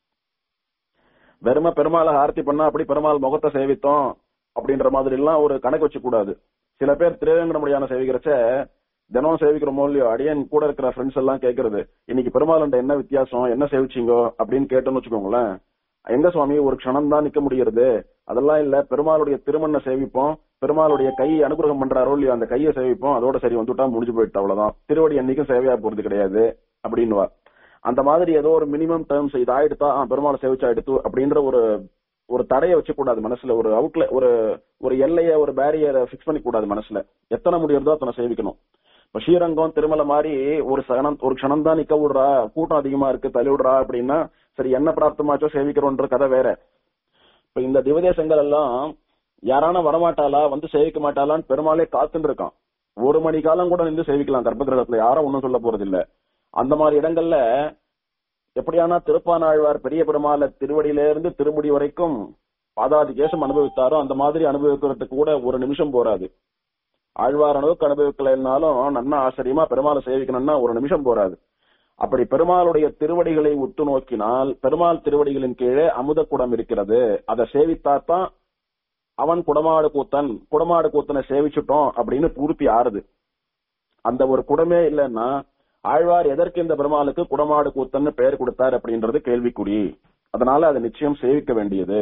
வெறும பெருமாளை ஆர்த்தி பண்ணா அப்படி பெருமாள் முகத்தை சேவித்தோம் அப்படின்ற மாதிரி எல்லாம் ஒரு கணக்கு வச்சு கூடாது சில பேர் திருவேங்கடமுடியான சேவிக்கிறச்ச தினம் சேவிக்கிறோமோ இல்லையோ அடியன் கூட இருக்கிற ஃப்ரெண்ட்ஸ் எல்லாம் கேக்குறது இன்னைக்கு பெருமாள் என்ன வித்தியாசம் என்ன சேவிச்சீங்கோ அப்படின்னு கேட்டோம்னு வச்சுக்கோங்களேன் எங்க சுவாமி ஒரு க்ஷணம் தான் நிக்க முடியறது அதெல்லாம் இல்ல பெருமாளுடைய திருமண்ணை சேவிப்போம் பெருமாளுடைய கை அனுகிரகம் பண்றாரோ இல்லையோ அந்த கையை சேவிப்போம் அதோட சரி வந்துட்டா முடிஞ்சு போயிட்டு அவ்வளவுதான் திருவடி என்னைக்கும் சேவையா போறது கிடையாது அப்படின்னுவா அந்த மாதிரி ஏதோ ஒரு மினிமம் டேர்ம்ஸ் இது ஆயிடுத்தா ஆ, பெருமாளை சேவிச்சா ஆயிடுத்து அப்படின்ற ஒரு ஒரு தடையை வச்சு கூடாது மனசுல ஒரு அவுட்ல ஒரு ஒரு எல்லைய ஒரு பேரியரை பிக்ஸ் பண்ணி கூடாது மனசுல எத்தனை முடியறதோ அத்தனை சேவிக்கணும் இப்ப ஸ்ரீரங்கம் திருமலை மாதிரி ஒரு சகனம் ஒரு க்ஷணம் தான் நிக்க விடுறா கூட்டம் அதிகமா இருக்கு தள்ளி விடுறா அப்படின்னா சரி என்ன பிராப்தமாச்சோ சேவிக்கிறோன்ற கதை வேற இப்ப இந்த திவதேசங்கள் எல்லாம் யாரான வரமாட்டாளா வந்து சேவிக்க மாட்டாளான்னு பெருமாளே காத்துன்னு இருக்கான் ஒரு மணி காலம் கூட நின்று சேவிக்கலாம் கர்ப்பகிரகத்துல யாரும் ஒண்ணும் சொல்ல போறது இல்ல அந்த மாதிரி இடங்கள்ல எப்படியானா திருப்பானாழ்வார் பெரிய பெருமாள திருவடியில இருந்து திருமுடி வரைக்கும் பாதாதி கேசம் அனுபவித்தாரோ அந்த மாதிரி அனுபவிக்கிறதுக்கு கூட ஒரு நிமிஷம் போராது ஆழ்வார் அளவுக்கு அனுபவிக்கலைன்னாலும் நன்னா ஆச்சரியமா பெருமாளை சேவிக்கணும்னா ஒரு நிமிஷம் போராது அப்படி பெருமாளுடைய திருவடிகளை உத்து நோக்கினால் பெருமாள் திருவடிகளின் கீழே அமுத குடம் இருக்கிறது அதை சேவித்தாத்தான் அவன் குடமாடு கூத்தன் குடமாடு கூத்தனை சேவிச்சுட்டோம் அப்படின்னு பூர்த்தி ஆறுது அந்த ஒரு குடமே இல்லைன்னா ஆழ்வார் எதற்கு இந்த பெருமாளுக்கு குடமாடு கூத்தன்னு பெயர் கொடுத்தார் அப்படின்றது கேள்விக்குறி அதனால அதை நிச்சயம் சேவிக்க வேண்டியது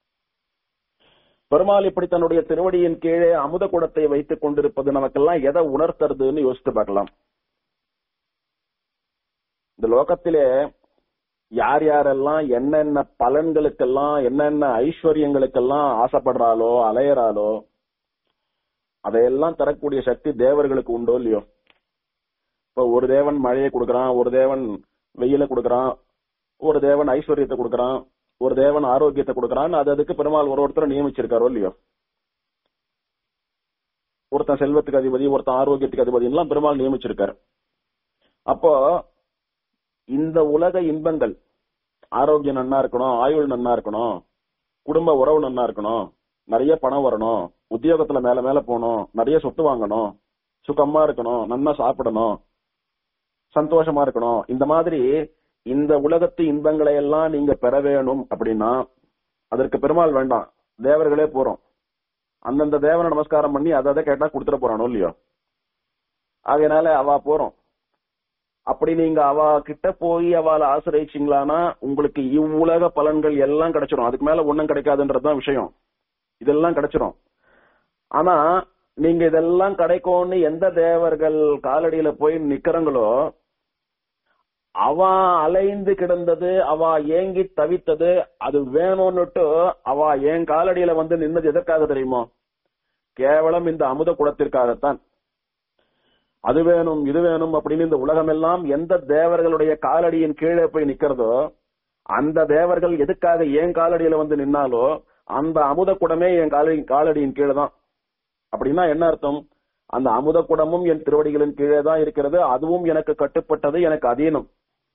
பெருமாள் இப்படி தன்னுடைய திருவடியின் கீழே அமுத குடத்தை வைத்துக் கொண்டிருப்பது நமக்கெல்லாம் எதை உணர்த்துறதுன்னு யோசித்து பார்க்கலாம் இந்த லோகத்திலே யார் யாரெல்லாம் என்னென்ன பலன்களுக்கெல்லாம் என்னென்ன ஐஸ்வர்யங்களுக்கெல்லாம் ஆசைப்படுறாளோ அலையறாளோ அதையெல்லாம் தரக்கூடிய சக்தி தேவர்களுக்கு உண்டோ இல்லையோ இப்ப ஒரு தேவன் மழையை கொடுக்கறான் ஒரு தேவன் வெயில கொடுக்கறான் ஒரு தேவன் ஐஸ்வர்யத்தை கொடுக்கறான் ஒரு தேவன் ஆரோக்கியத்தை கொடுக்கறான் அது அதுக்கு பெருமாள் ஒரு ஒருத்தரை நியமிச்சிருக்காரோ இல்லையோ ஒருத்தன் செல்வத்துக்கு அதிபதி ஒருத்தன் ஆரோக்கியத்துக்கு அதிபதி எல்லாம் பெருமாள் நியமிச்சிருக்காரு அப்போ இந்த உலக இன்பங்கள் ஆரோக்கியம் நன்னா இருக்கணும் ஆயுள் நன்னா இருக்கணும் குடும்ப உறவு நன்னா இருக்கணும் நிறைய பணம் வரணும் உத்தியோகத்துல மேல மேல போகணும் நிறைய சொத்து வாங்கணும் சுகமா இருக்கணும் நன்னா சாப்பிடணும் சந்தோஷமா இருக்கணும் இந்த மாதிரி இந்த உலகத்து இன்பங்களை எல்லாம் நீங்க பெற வேணும் அப்படின்னா அதற்கு பெருமாள் வேண்டாம் தேவர்களே போறோம் அந்தந்த தேவனை நமஸ்காரம் பண்ணி அதை அதை கேட்டா கொடுத்துட போறானோ இல்லையோ அதனால அவ போறோம் அப்படி நீங்க அவ கிட்ட போய் அவளை ஆசிரியச்சிங்களானா உங்களுக்கு இவ்வுலக பலன்கள் எல்லாம் கிடைச்சிரும் அதுக்கு மேல ஒண்ணும் கிடைக்காதுன்றதுதான் விஷயம் இதெல்லாம் கிடைச்சிரும் ஆனா நீங்க இதெல்லாம் கிடைக்கும்னு எந்த தேவர்கள் காலடியில போய் நிக்கிறங்களோ அவ அலைந்து கிடந்தது அவ ஏங்கி தவித்தது அது வேணும்னுட்டு அவ என் காலடியில வந்து நின்னது எதற்காக தெரியுமோ கேவலம் இந்த அமுத குடத்திற்காகத்தான் அது வேணும் இது வேணும் அப்படின்னு இந்த உலகம் எல்லாம் எந்த தேவர்களுடைய காலடியின் கீழே போய் நிக்கிறதோ அந்த தேவர்கள் எதுக்காக என் காலடியில வந்து நின்னாலோ அந்த அமுத குடமே என் காலடி காலடியின் கீழே தான் அப்படின்னா என்ன அர்த்தம் அந்த அமுத குடமும் என் திருவடிகளின் கீழே தான் இருக்கிறது அதுவும் எனக்கு கட்டுப்பட்டது எனக்கு அதீனம்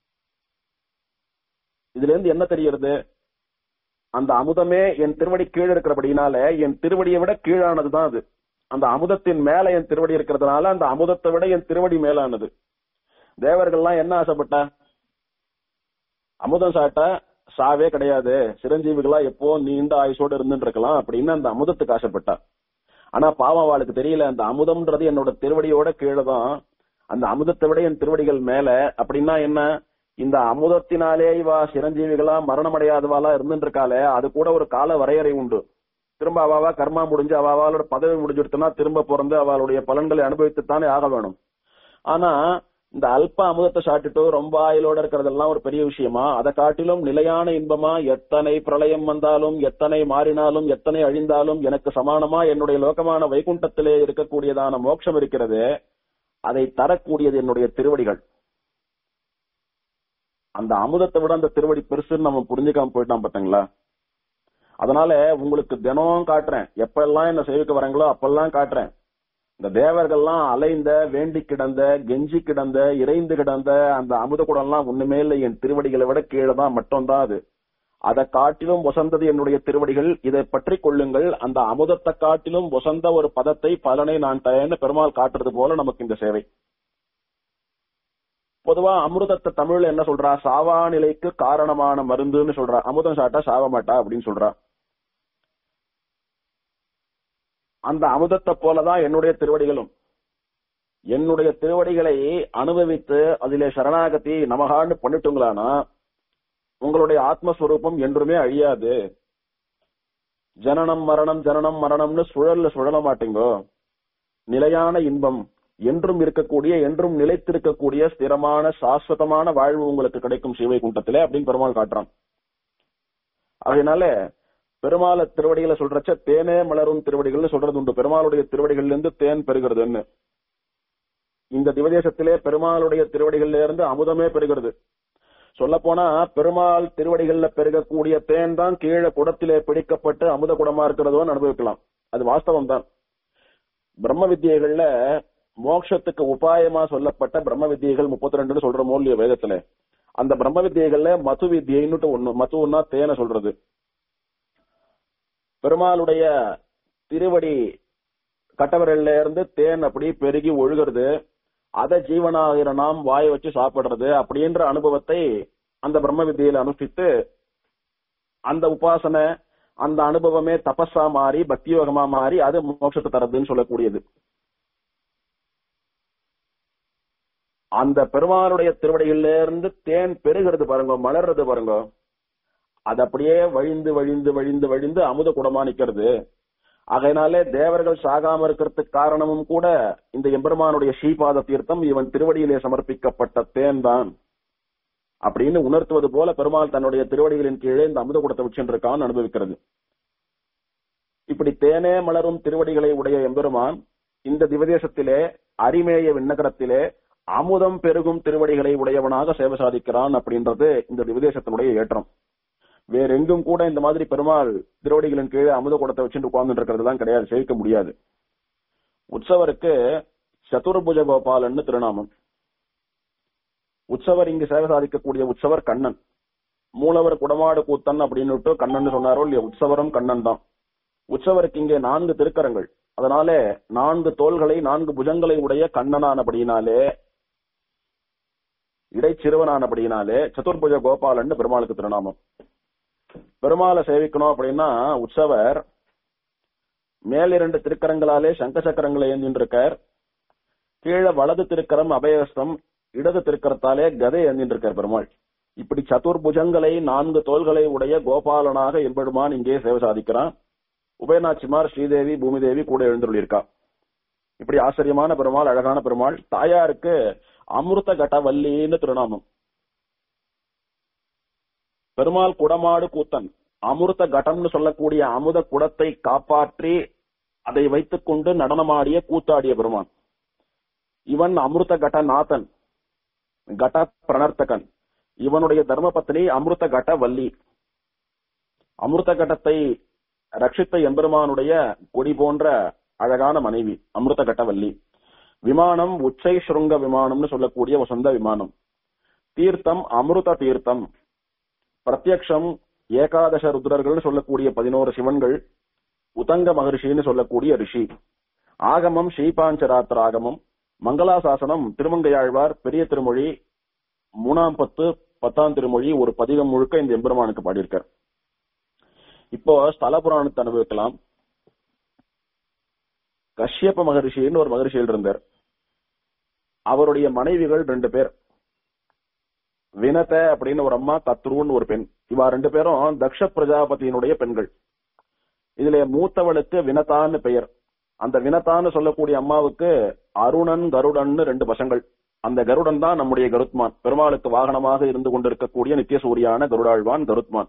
இதுல இருந்து என்ன தெரிகிறது அந்த அமுதமே என் திருவடி கீழே இருக்கிறபடினால என் திருவடியை விட கீழானதுதான் அது அந்த அமுதத்தின் மேல என் திருவடி இருக்கிறதுனால அந்த அமுதத்தை விட என் திருவடி மேலானது தேவர்கள்லாம் என்ன ஆசைப்பட்டா அமுதம் சாட்டா சாவே கிடையாது சிரஞ்சீவிகளா எப்போ நீண்ட ஆயுசோடு இருந்துட்டு இருக்கலாம் அப்படின்னு அந்த அமுதத்துக்கு ஆசைப்பட்டா ஆனா பாவம் அவளுக்கு தெரியல அந்த அமுதம்ன்றது என்னோட திருவடியோட கீழே தான் அந்த அமுதத்தை விட என் திருவடிகள் மேல அப்படின்னா என்ன இந்த அமுதத்தினாலே இவா சிரஞ்சீவிகளா மரணமடையாதவாளா இருந்துட்டு இருக்காளே அது கூட ஒரு கால வரையறை உண்டு திரும்ப அவாவா கர்மா முடிஞ்சு அவாவாலோட பதவி முடிஞ்சிடுத்துனா திரும்ப பிறந்து அவளுடைய பலன்களை அனுபவித்துத்தானே ஆக வேணும் ஆனா இந்த அல்ப அமுதத்தை சாப்பிட்டுட்டு ரொம்ப ஆயுளோட இருக்கிறதெல்லாம் ஒரு பெரிய விஷயமா அதை காட்டிலும் நிலையான இன்பமா எத்தனை பிரளயம் வந்தாலும் எத்தனை மாறினாலும் எத்தனை அழிந்தாலும் எனக்கு சமானமா என்னுடைய லோகமான வைகுண்டத்திலே இருக்கக்கூடியதான மோட்சம் இருக்கிறது அதை தரக்கூடியது என்னுடைய திருவடிகள் அந்த அமுதத்தை விட அந்த திருவடி பெருசுன்னு நம்ம புரிஞ்சுக்காம போயிட்டோம் பாத்தீங்களா அதனால உங்களுக்கு தினம் காட்டுறேன் எப்பெல்லாம் என்ன சேவிக்க வராங்களோ அப்பெல்லாம் காட்டுறேன் இந்த தேவர்கள்லாம் அலைந்த வேண்டி கிடந்த கெஞ்சி கிடந்த இறைந்து கிடந்த அந்த அமுத குடம்லாம் ஒண்ணுமே இல்லை என் திருவடிகளை விட கீழே தான் மட்டும் தான் அது அதை காட்டிலும் வசந்தது என்னுடைய திருவடிகள் இதை பற்றி கொள்ளுங்கள் அந்த அமுதத்தை காட்டிலும் வசந்த ஒரு பதத்தை பலனை நான் தயன்னு பெருமாள் காட்டுறது போல நமக்கு இந்த சேவை பொதுவா அமிர்தத்தை தமிழ்ல என்ன சொல்றா சாவா நிலைக்கு காரணமான மருந்துன்னு சொல்றா அமுதம் சாட்டா சாவ மாட்டா அப்படின்னு சொல்றா அந்த அமுதத்தை போலதான் என்னுடைய திருவடிகளும் என்னுடைய திருவடிகளை அனுபவித்து அதிலே சரணாகதி நமகான்னு பண்ணிட்டுங்களானா உங்களுடைய ஆத்மஸ்வரூபம் என்றுமே அழியாது ஜனனம் மரணம் ஜனனம் மரணம்னு சுழல்ல சுழல மாட்டீங்கோ நிலையான இன்பம் என்றும் இருக்கக்கூடிய என்றும் நிலைத்திருக்கக்கூடிய ஸ்திரமான சாஸ்வதமான வாழ்வு உங்களுக்கு கிடைக்கும் சிவை குண்டத்திலே அப்படின்னு பெருமாள் காட்டுறான் அதனால பெருமாள திருவடிகளை சொல்றச்ச தேனே மலரும் திருவடிகள்னு சொல்றது உண்டு பெருமாளுடைய திருவடிகள்ல இருந்து தேன் பெறுகிறதுன்னு இந்த திவதேசத்திலே பெருமாளுடைய திருவடிகள்ல இருந்து அமுதமே பெறுகிறது சொல்ல போனா பெருமாள் திருவடிகள்ல பெருகக்கூடிய தேன் தான் கீழே குடத்திலே பிடிக்கப்பட்டு அமுத குடமா இருக்கிறதோன்னு அனுபவிக்கலாம் அது வாஸ்தவம் தான் பிரம்ம வித்தியைகள்ல மோட்சத்துக்கு உபாயமா சொல்லப்பட்ட பிரம்ம வித்தியைகள் முப்பத்தி ரெண்டுன்னு சொல்ற மூலிய வேதத்துல அந்த பிரம்ம வித்தியைகள்ல மது வித்தியைன்னுட்டு ஒண்ணு மதுன்னா தேனை சொல்றது பெருமாளுடைய திருவடி கட்டவரல்ல இருந்து தேன் அப்படி பெருகி ஒழுகிறது அதை ஜீவனாகிற நாம் வாய வச்சு சாப்பிடுறது அப்படின்ற அனுபவத்தை அந்த பிரம்ம வித்தியில அனுஷ்டித்து அந்த உபாசனை அந்த அனுபவமே தபஸா மாறி பக்தியோகமா மாறி அது மோட்சத்தை தரதுன்னு சொல்லக்கூடியது அந்த பெருமாளுடைய திருவடிகள்ல இருந்து தேன் பெருகிறது பாருங்க மலர்றது பாருங்க அது அப்படியே வழிந்து வழிந்து வழிந்து வழிந்து அமுத குடமா நிக்கிறது அதனாலே தேவர்கள் சாகாம இருக்கிறதுக்கு காரணமும் கூட இந்த எம்பெருமானுடைய ஸ்ரீபாத தீர்த்தம் இவன் திருவடியிலே சமர்ப்பிக்கப்பட்ட தேன் தான் அப்படின்னு உணர்த்துவது போல பெருமாள் தன்னுடைய திருவடிகளின் கீழே இந்த அமுத குடத்தை வச்சுருக்கான் அனுபவிக்கிறது இப்படி தேனே மலரும் திருவடிகளை உடைய எம்பெருமான் இந்த திவதேசத்திலே அரிமேய விண்ணகரத்திலே அமுதம் பெருகும் திருவடிகளை உடையவனாக சேவை சாதிக்கிறான் அப்படின்றது இந்த திவதேசத்தினுடைய ஏற்றம் வேற எங்கும் கூட இந்த மாதிரி பெருமாள் திருவடிகளின் கீழே அமுத குடத்தை வச்சுட்டு உட்கார்ந்து இருக்கிறதுலாம் கிடையாது சேவிக்க முடியாது உற்சவருக்கு சதுர்புஜ கோபாலன்னு திருநாமம் உற்சவர் இங்கு சேவை சாதிக்கக்கூடிய உற்சவர் கண்ணன் மூலவர் குடமாடு கூத்தன் அப்படின்னு கண்ணன் சொன்னாரோ இல்லையா உற்சவரும் கண்ணன் தான் உற்சவருக்கு இங்கே நான்கு திருக்கரங்கள் அதனால நான்கு தோள்களை நான்கு புஜங்களை உடைய கண்ணனானபடியினாலே இடைச்சிறுவனானபடியினாலே சதுர்புஜ கோபாலன்னு பெருமாளுக்கு திருநாமம் பெருமாளை சேவிக்கணும் அப்படின்னா உற்சவர் மேல் இரண்டு திருக்கரங்களாலே சங்க சக்கரங்களை ஏந்தின்றிருக்கார் கீழே வலது திருக்கரம் அபயஸ்தம் இடது திருக்கரத்தாலே கதை ஏந்தின்றிருக்கார் பெருமாள் இப்படி சதுர்புஜங்களை நான்கு தோள்களை உடைய கோபாலனாக எம்பெருமான் இங்கே சேவை சாதிக்கிறான் உபயநாச்சிமார் ஸ்ரீதேவி பூமிதேவி கூட எழுந்துள்ளிருக்கா இப்படி ஆச்சரியமான பெருமாள் அழகான பெருமாள் தாயாருக்கு அமிர்த கட்டவல்லின்னு திருநாமம் பெருமாள் குடமாடு கூத்தன் அமிர்த கடம்னு சொல்லக்கூடிய அமுத குடத்தை காப்பாற்றி அதை வைத்துக் கொண்டு நடனமாடிய கூத்தாடிய பெருமான் இவன் அமிர்த கட நாதன் கட பிரணர்த்தகன் இவனுடைய தர்மபத்னி அமிர்த கட வள்ளி அமிர்த கடத்தை ரட்சித்த எம்பெருமானுடைய கொடி போன்ற அழகான மனைவி அமிர்த கட்டவல்லி விமானம் உச்சை சுருங்க விமானம்னு சொல்லக்கூடிய ஒரு சொந்த விமானம் தீர்த்தம் அமிர்த தீர்த்தம் பிரத்யக்ஷம் ஏகாதச ருத்ரர்கள் சொல்லக்கூடிய பதினோரு சிவன்கள் உதங்க மகர்ஷின்னு சொல்லக்கூடிய ரிஷி ஆகமம் ஸ்ரீபாஞ்சராத்திர ஆகமம் மங்களாசாசனம் திருமங்கையாழ்வார் பெரிய திருமொழி மூணாம் பத்து பத்தாம் திருமொழி ஒரு பதிகம் முழுக்க இந்த எம்பெருமானுக்கு பாடியிருக்கார் இப்போ ஸ்தல புராணத்தை அனுபவிக்கலாம் கஷ்யப்ப மகரிஷின்னு ஒரு மகரிஷியில் இருந்தார் அவருடைய மனைவிகள் ரெண்டு பேர் வினத அப்படின்னு ஒரு அம்மா கத்ருன்னு ஒரு பெண் இவா ரெண்டு பேரும் தக்ஷ பிரஜாபதியினுடைய பெண்கள் இதுல மூத்தவளுக்கு வினதான்னு பெயர் அந்த வினதான்னு சொல்லக்கூடிய அம்மாவுக்கு அருணன் கருடன்னு ரெண்டு பசங்கள் அந்த கருடன் தான் நம்முடைய கருத்மான் பெருமாளுக்கு வாகனமாக இருந்து கொண்டிருக்கக்கூடிய நித்தியசூரியான கருடாழ்வான் கருத்மான்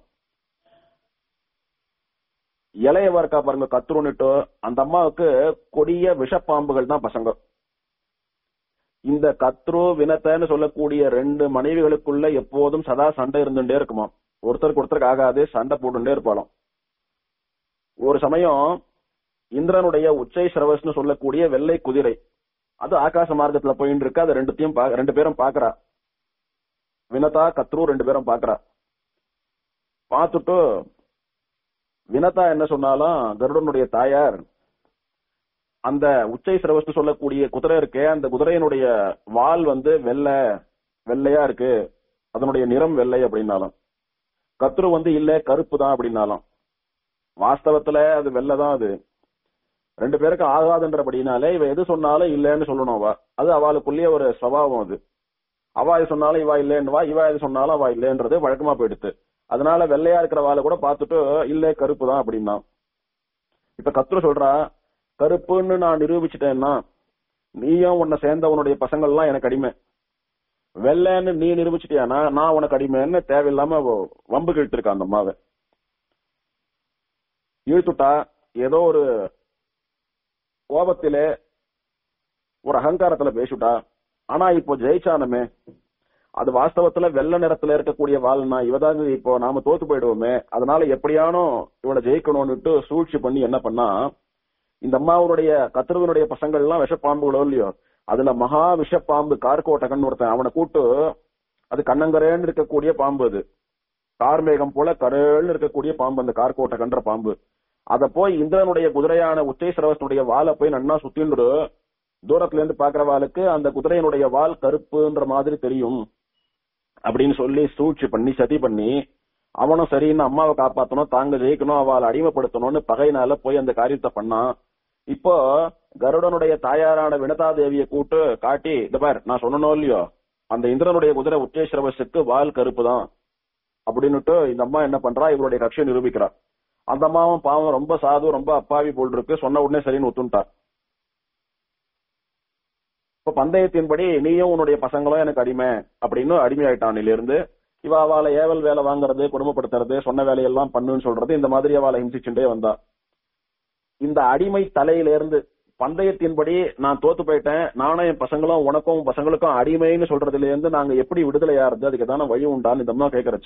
இளையவா இருக்கா பாருங்க கத்ருன்னுட்டு அந்த அம்மாவுக்கு கொடிய விஷப்பாம்புகள் தான் பசங்க இந்த கத்ரு வினத்தன்னு சொல்லக்கூடிய ரெண்டு மனைவிகளுக்குள்ள எப்போதும் சதா சண்டை இருந்துட்டே இருக்குமா ஒருத்தருக்கு ஒருத்தருக்கு ஆகாது சண்டை போட்டுட்டே இருப்பாளாம் ஒரு சமயம் இந்திரனுடைய உச்சை சிரவஸ்னு சொல்லக்கூடிய வெள்ளை குதிரை அது ஆகாச மார்க்கத்துல போயிட்டு இருக்கு அது ரெண்டுத்தையும் பா- ரெண்டு பேரும் பாக்குறா வினதா கத்ரு ரெண்டு பேரும் பாக்குறா பார்த்துட்டு வினதா என்ன சொன்னாலும் கருடனுடைய தாயார் அந்த உச்சை சிரவஸ்னு சொல்லக்கூடிய குதிரை இருக்கே அந்த குதிரையினுடைய வால் வந்து வெள்ளை வெள்ளையா இருக்கு அதனுடைய நிறம் வெள்ளை அப்படின்னாலும் கத்ரு வந்து இல்ல கருப்பு தான் அப்படின்னாலும் வாஸ்தவத்துல அது வெள்ளை தான் அது ரெண்டு பேருக்கு ஆகாதுன்றபடினாலே இவ எது சொன்னாலும் இல்லைன்னு சொல்லணும் அவ அது அவளுக்குள்ளேயே ஒரு சுவாவம் அது அவ இது சொன்னாலும் இவா இல்லைன்னுவா இவ எது சொன்னாலும் அவ இல்லைன்றது வழக்கமா போயிடுத்து அதனால வெள்ளையா இருக்கிற வாளை கூட பார்த்துட்டு இல்ல கருப்பு தான் அப்படின்னா இப்ப கத்ரு சொல்றா கருப்புன்னு நான் நிரூபிச்சிட்டேன்னா நீயும் உன்னை சேர்ந்தவனுடைய பசங்கள் எல்லாம் எனக்கு அடிமை வெள்ளைன்னு நீ நிரூபிச்சிட்டியானா நான் உனக்கு அடிமைன்னு தேவையில்லாம வ- வம்பு இழுத்துருக்கா அந்த அம்மாவை இழுத்துட்டா ஏதோ ஒரு கோபத்திலே ஒரு அகங்காரத்துல பேசிட்டா ஆனா இப்போ ஜெயிச்சானமே அது வாஸ்தவத்துல வெள்ளை நிறத்துல இருக்கக்கூடிய வாள்னா இவதான் இப்போ நாம தோத்து போயிடுவோமே அதனால எப்படியானோ இவனை ஜெயிக்கணும்னுட்டு சூழ்ச்சி பண்ணி என்ன பண்ணா இந்த அம்மாவுடைய கத்திரவனுடைய பசங்கள் எல்லாம் விஷப்பாம்புகளோ இல்லையோ அதுல மகா விஷப்பாம்பு கார்கோட்டகன் ஒருத்தன் அவனை கூட்டு அது கண்ணங்கரேன்னு இருக்கக்கூடிய பாம்பு அது கார்மேகம் போல கரேல்னு இருக்கக்கூடிய பாம்பு அந்த கார்கோட்டகன்ற பாம்பு அத போய் இந்திரனுடைய குதிரையான உச்சை சிரவசனுடைய வாலை போய் நன்னா சுத்தின்று தூரத்துல இருந்து பாக்குற வாளுக்கு அந்த குதிரையினுடைய வால் கருப்புன்ற மாதிரி தெரியும் அப்படின்னு சொல்லி சூழ்ச்சி பண்ணி சதி பண்ணி அவனும் சரின்னு அம்மாவை காப்பாத்தணும் தாங்க ஜெயிக்கணும் அவளை அடிமைப்படுத்தணும்னு பகையினால போய் அந்த காரியத்தை பண்ணான் இப்போ கருடனுடைய தாயாரான வினதா தேவியை கூட்டு காட்டி இந்த பார் நான் சொன்னனோ இல்லையோ அந்த இந்திரனுடைய குதிரை உச்சேஸ்வரவசுக்கு வால் கருப்பு தான் அப்படின்னுட்டு இந்த அம்மா என்ன பண்றா இவருடைய கட்சியை நிரூபிக்கிறா அந்த அம்மாவும் பாவம் ரொம்ப சாது ரொம்ப அப்பாவி போல் இருக்கு சொன்ன உடனே சரின்னு ஒத்துண்டா இப்ப பந்தயத்தின்படி நீயும் உன்னுடைய பசங்களும் எனக்கு அடிமை அப்படின்னு அடிமையாயிட்டான் இருந்து இவ அவளை ஏவல் வேலை வாங்குறது குடும்பப்படுத்துறது சொன்ன வேலையெல்லாம் பண்ணுன்னு சொல்றது இந்த மாதிரி அவளை ஹிம்சிச்சுட்டே வந்தா இந்த அடிமை தலையிலிருந்து பந்தயத்தின்படி நான் தோத்து போயிட்டேன் நானும் என் பசங்களும் உனக்கும் உன் பசங்களுக்கும் அடிமைன்னு சொல்றதுல இருந்து நாங்க எப்படி விடுதலை ஆறுது அதுக்கு தானே வழி உண்டான்னு இந்த அம்மா கேக்குறச்ச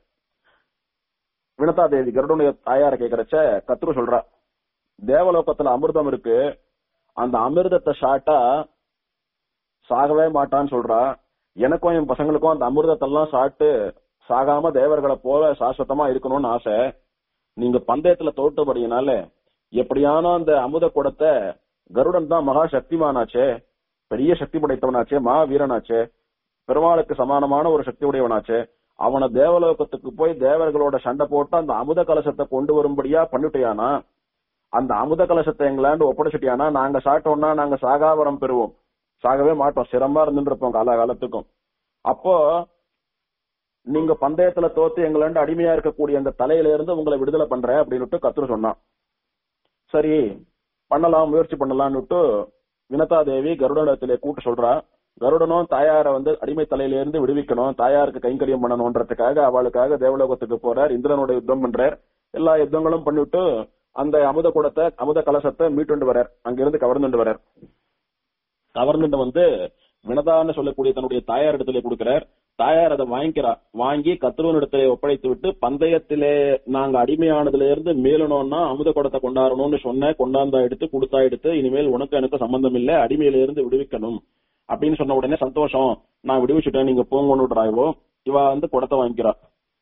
வினதா தேவி கருடனுடைய தாயார கேக்குறச்ச கத்ரு சொல்றா தேவலோகத்துல அமிர்தம் இருக்கு அந்த அமிர்தத்தை சாட்டா சாகவே மாட்டான்னு சொல்றா எனக்கும் என் பசங்களுக்கும் அந்த அமிர்தத்தெல்லாம் சாப்பிட்டு சாகாம தேவர்களை போல சாஸ்வதமா இருக்கணும்னு ஆசை நீங்க பந்தயத்துல தோட்டபடியினால எப்படியான அந்த அமுத குடத்தை கருடன் தான் மகா சக்திமானாச்சே பெரிய சக்தி படைத்தவனாச்சே மா வீரனாச்சே பெருமாளுக்கு சமானமான ஒரு சக்தி உடையவனாச்சே அவனை தேவலோகத்துக்கு போய் தேவர்களோட சண்டை போட்டு அந்த அமுத கலசத்தை கொண்டு வரும்படியா பண்ணிட்டியானா அந்த அமுத கலசத்தை எங்களாண்டு ஒப்படைச்சிட்டியானா நாங்க சாப்பிட்டோம்னா நாங்க சாகாவரம் பெறுவோம் சாகவே மாட்டோம் சிரமமா இருந்துட்டு இருப்போம் காலகாலத்துக்கும் அப்போ நீங்க பந்தயத்துல தோத்து எங்களாண்டு அடிமையா இருக்கக்கூடிய அந்த தலையில இருந்து உங்களை விடுதலை பண்றேன் அப்படின்னுட்டு கத்துரு சொன்னான் சரி பண்ணலாம் முயற்சி பண்ணலாம்னுட்டு வினதா தேவி கருடனத்திலே கூட்டு சொல்றா கருடனும் தாயார வந்து அடிமை தலையில இருந்து விடுவிக்கணும் தாயாருக்கு கைங்கரியம் பண்ணணும்ன்றதுக்காக அவளுக்காக தேவலோகத்துக்கு போறார் இந்திரனோட யுத்தம் பண்றார் எல்லா யுத்தங்களும் பண்ணிவிட்டு அந்த அமுத குடத்தை அமுத கலசத்தை மீட்டுண்டு வரார் அங்கிருந்து கவர்ந்துண்டு வரார் கவர்ந்துட்டு வந்து வினதான்னு சொல்லக்கூடிய தன்னுடைய தாயார் இடத்துல கொடுக்கிறார் தாயார் அதை வாங்கிக்கிறா வாங்கி கத்திரவன் இடத்துல ஒப்படைத்து விட்டு பந்தயத்திலே நாங்க அடிமையானதுல இருந்து மேலணும்னா அமுத குடத்தை கொண்டாடணும்னு சொன்ன கொண்டாந்தா எடுத்து கொடுத்தா எடுத்து இனிமேல் உனக்கு எனக்கு சம்பந்தம் இல்ல அடிமையில இருந்து விடுவிக்கணும் அப்படின்னு சொன்ன உடனே சந்தோஷம் நான் விடுவிச்சுட்டேன் நீங்க போங்கன்னு இவ வந்து குடத்தை வாங்கிக்கிறா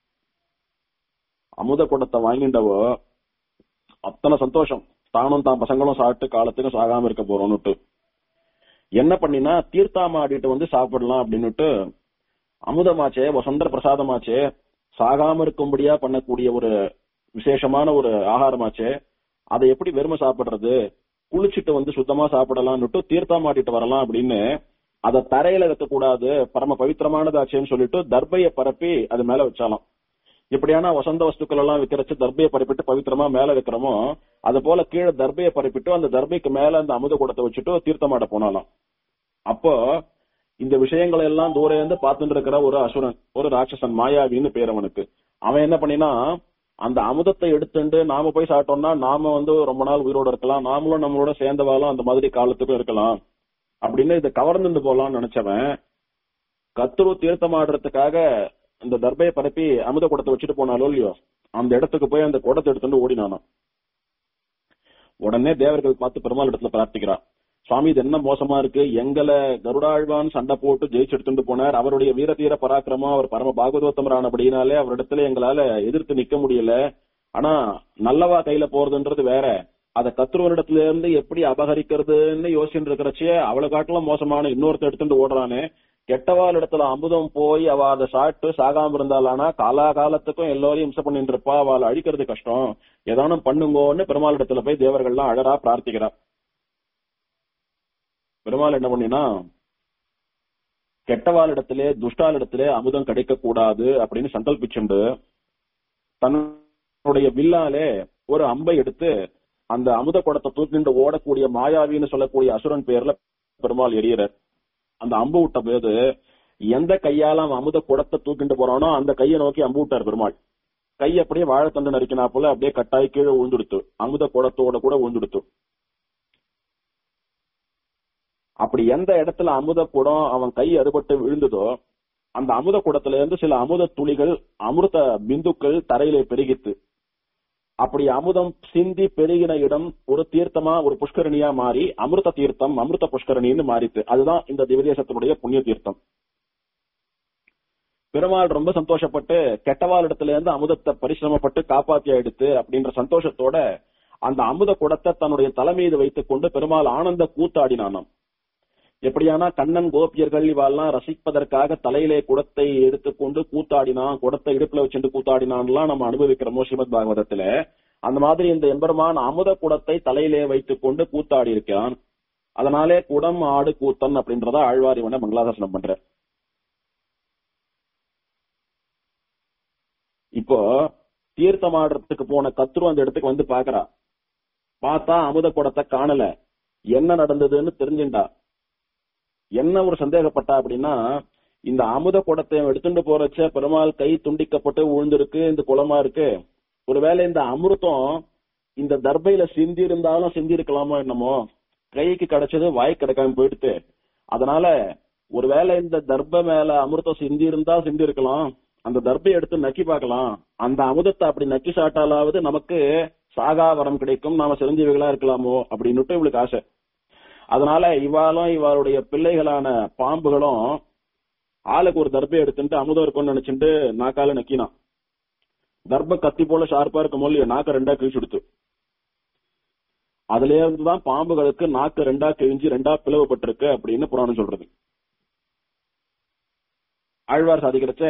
அமுத குடத்தை வாங்கிண்டவோ அத்தனை சந்தோஷம் தானும் தான் பசங்களும் சாப்பிட்டு காலத்துக்கும் சாகாம இருக்க போறோம்னுட்டு என்ன பண்ணினா தீர்த்தாமாடிட்டு வந்து சாப்பிடலாம் அப்படின்னுட்டு அமுதமாச்சே வசந்தர பிரசாதமாச்சே சாகாம இருக்கும்படியா பண்ணக்கூடிய ஒரு விசேஷமான ஒரு ஆகாரமாச்சே அதை எப்படி வெறுமை சாப்பிடுறது குளிச்சுட்டு வந்து சுத்தமா சாப்பிடலாம்னுட்டு தீர்த்தாமாட்டிட்டு வரலாம் அப்படின்னு அதை தரையில வைக்கக்கூடாது பரம பவித்திரமானதாச்சேன்னு சொல்லிட்டு தர்பைய பரப்பி அது மேல வச்சாலாம் இப்படியான வசந்த வஸ்துக்கள் எல்லாம் விக்கிறச்சு தர்பையை பரப்பிட்டு பவித்திரமா மேல வைக்கிறோமோ அது போல கீழே தர்பையை பரப்பிட்டு அந்த தர்பைக்கு மேல அந்த அமுத குடத்தை வச்சுட்டு தீர்த்தமாட போனாலாம் அப்போ இந்த விஷயங்களை எல்லாம் தூரம் இருந்து பார்த்துட்டு இருக்கிற ஒரு அசுரன் ஒரு ராட்சசன் மாயாவின்னு பேர் அவனுக்கு அவன் என்ன பண்ணினா அந்த அமுதத்தை எடுத்துட்டு நாம போய் சாப்பிட்டோம்னா நாம வந்து ரொம்ப நாள் உயிரோட இருக்கலாம் நாமளும் நம்மளோட சேர்ந்தவாலும் அந்த மாதிரி காலத்துக்கும் இருக்கலாம் அப்படின்னு இதை கவர்ந்துட்டு போலாம்னு நினைச்சவன் கத்துரு தீர்த்தமாடுறதுக்காக இந்த தர்பையை பரப்பி அமுத குடத்தை வச்சுட்டு போனாலோ இல்லையோ அந்த இடத்துக்கு போய் அந்த குடத்தை எடுத்துட்டு ஓடினானாம் உடனே தேவர்கள் பார்த்து பெருமாள் இடத்துல பிரார்த்திக்கிறா சுவாமி இது என்ன மோசமா இருக்கு எங்களை கருடாழ்வான் சண்டை போட்டு ஜெயிச்சு எடுத்துட்டு போனார் அவருடைய வீரதீர பராக்கிரமம் அவர் பரம பாகவதோத்தமரானபடினாலே அவரிடத்துல எங்களால எதிர்த்து நிக்க முடியல ஆனா நல்லவா கையில போறதுன்றது வேற அத கத்துருவனிடத்துல இருந்து எப்படி அபகரிக்கிறதுன்னு யோசிச்சுட்டு இருக்கிறச்சே அவளை காட்டிலும் மோசமான இன்னொருத்த எடுத்துட்டு ஓடுறானே கெட்டவாள் இடத்துல அமுதம் போய் அவ அதை சாப்பிட்டு சாகாம இருந்தாலானா காலாகாலத்துக்கும் எல்லோரையும் இம்சை பண்ணிட்டு இருப்பா அவளை அழிக்கிறது கஷ்டம் ஏதானும் பண்ணுங்கோன்னு பெருமாள் இடத்துல போய் தேவர்கள்லாம் அழறா பிரார்த்திக்கிறா பெருமாள் என்ன பண்ணினா கெட்டவாள் இடத்திலே துஷ்டால் இடத்திலே அமுதம் கிடைக்க கூடாது அப்படின்னு சங்கல்பிச்சுண்டு தன்னுடைய வில்லாலே ஒரு அம்பை எடுத்து அந்த அமுத குடத்தை தூக்கிண்டு ஓடக்கூடிய மாயாவின்னு சொல்லக்கூடிய அசுரன் பேர்ல பெருமாள் எரியறார் அந்த அம்பு விட்ட போது எந்த கையால அவன் அமுத குடத்தை தூக்கிண்டு போறானோ அந்த கையை நோக்கி அம்பு விட்டார் பெருமாள் கை அப்படியே வாழைத்தண்டு நறுக்கினா போல அப்படியே கட்டாய் கீழே விழுந்துடுத்து அமுத குடத்தோட கூட விழுந்துடுத்து அப்படி எந்த இடத்துல அமுத குடம் அவன் கை அறுபட்டு விழுந்ததோ அந்த அமுத குடத்துல இருந்து சில அமுத துளிகள் அமிர்த பிந்துக்கள் தரையிலே பெருகித்து அப்படி அமுதம் சிந்தி பெருகின இடம் ஒரு தீர்த்தமா ஒரு புஷ்கரணியா மாறி அமிர்த தீர்த்தம் அமிர்த புஷ்கரணின்னு மாறித்து அதுதான் இந்த திவதேசத்தினுடைய புண்ணிய தீர்த்தம் பெருமாள் ரொம்ப சந்தோஷப்பட்டு கெட்டவாள் இடத்துல இருந்து அமுதத்தை பரிசிரமப்பட்டு காப்பாத்தி எடுத்து அப்படின்ற சந்தோஷத்தோட அந்த அமுத குடத்தை தன்னுடைய தலைமீது வைத்துக் கொண்டு பெருமாள் ஆனந்த கூத்தாடினானாம் எப்படியானா கண்ணன் கோபியர்கள் இவெல்லாம் ரசிப்பதற்காக தலையிலே குடத்தை எடுத்துக்கொண்டு கூத்தாடினான் குடத்தை இடுப்புல வச்சுட்டு கூத்தாடினான்லாம் நம்ம அனுபவிக்கிறோமோ ஸ்ரீமத் பாகவதத்துல அந்த மாதிரி இந்த எம்பெருமான் அமுத குடத்தை தலையிலே வைத்துக் கொண்டு கூத்தாடி இருக்கிறான் அதனாலே குடம் ஆடு கூத்தன் அப்படின்றத ஆழ்வார் இவனை மங்களாதாசனம் பண்ற இப்போ தீர்த்தமாடுறதுக்கு போன கத்துரு அந்த இடத்துக்கு வந்து பாக்குறா பார்த்தா அமுத குடத்தை காணல என்ன நடந்ததுன்னு தெரிஞ்சுண்டா என்ன ஒரு சந்தேகப்பட்டா அப்படின்னா இந்த அமுத குடத்தை எடுத்துட்டு போறச்ச பெருமாள் கை துண்டிக்கப்பட்டு விழுந்திருக்கு இந்த குளமா இருக்கு ஒருவேளை இந்த அமிர்தம் இந்த தர்பையில சிந்தி இருந்தாலும் சிந்தி இருக்கலாமோ என்னமோ கைக்கு கிடைச்சது வாய் கிடைக்காம போயிடுத்து அதனால ஒருவேளை இந்த தர்ப மேல அமிர்தம் சிந்தி இருந்தா சிந்தி இருக்கலாம் அந்த தர்பை எடுத்து நக்கி பார்க்கலாம் அந்த அமுதத்தை அப்படி நக்கி சாட்டாலாவது நமக்கு சாகா வரம் கிடைக்கும் நாம சிரஞ்சீவிகளா இருக்கலாமோ அப்படின்னுட்டு இவளுக்கு ஆசை அதனால இவாளும் இவளுடைய பிள்ளைகளான பாம்புகளும் ஆளுக்கு ஒரு தர்பை எடுத்துட்டு அமுதம் இருக்கும்னு நினைச்சுட்டு நாக்கால நக்கினான் தர்ப கத்தி போல ஷார்ப்பா இருக்கும் இல்லையா நாக்க ரெண்டா கிழிச்சு கொடுத்து அதுல இருந்துதான் பாம்புகளுக்கு நாக்கு ரெண்டா கிழிஞ்சு ரெண்டா பிளவுபட்டிருக்கு அப்படின்னு புராணம் சொல்றது ஆழ்வார் சாதிக்கிறச்ச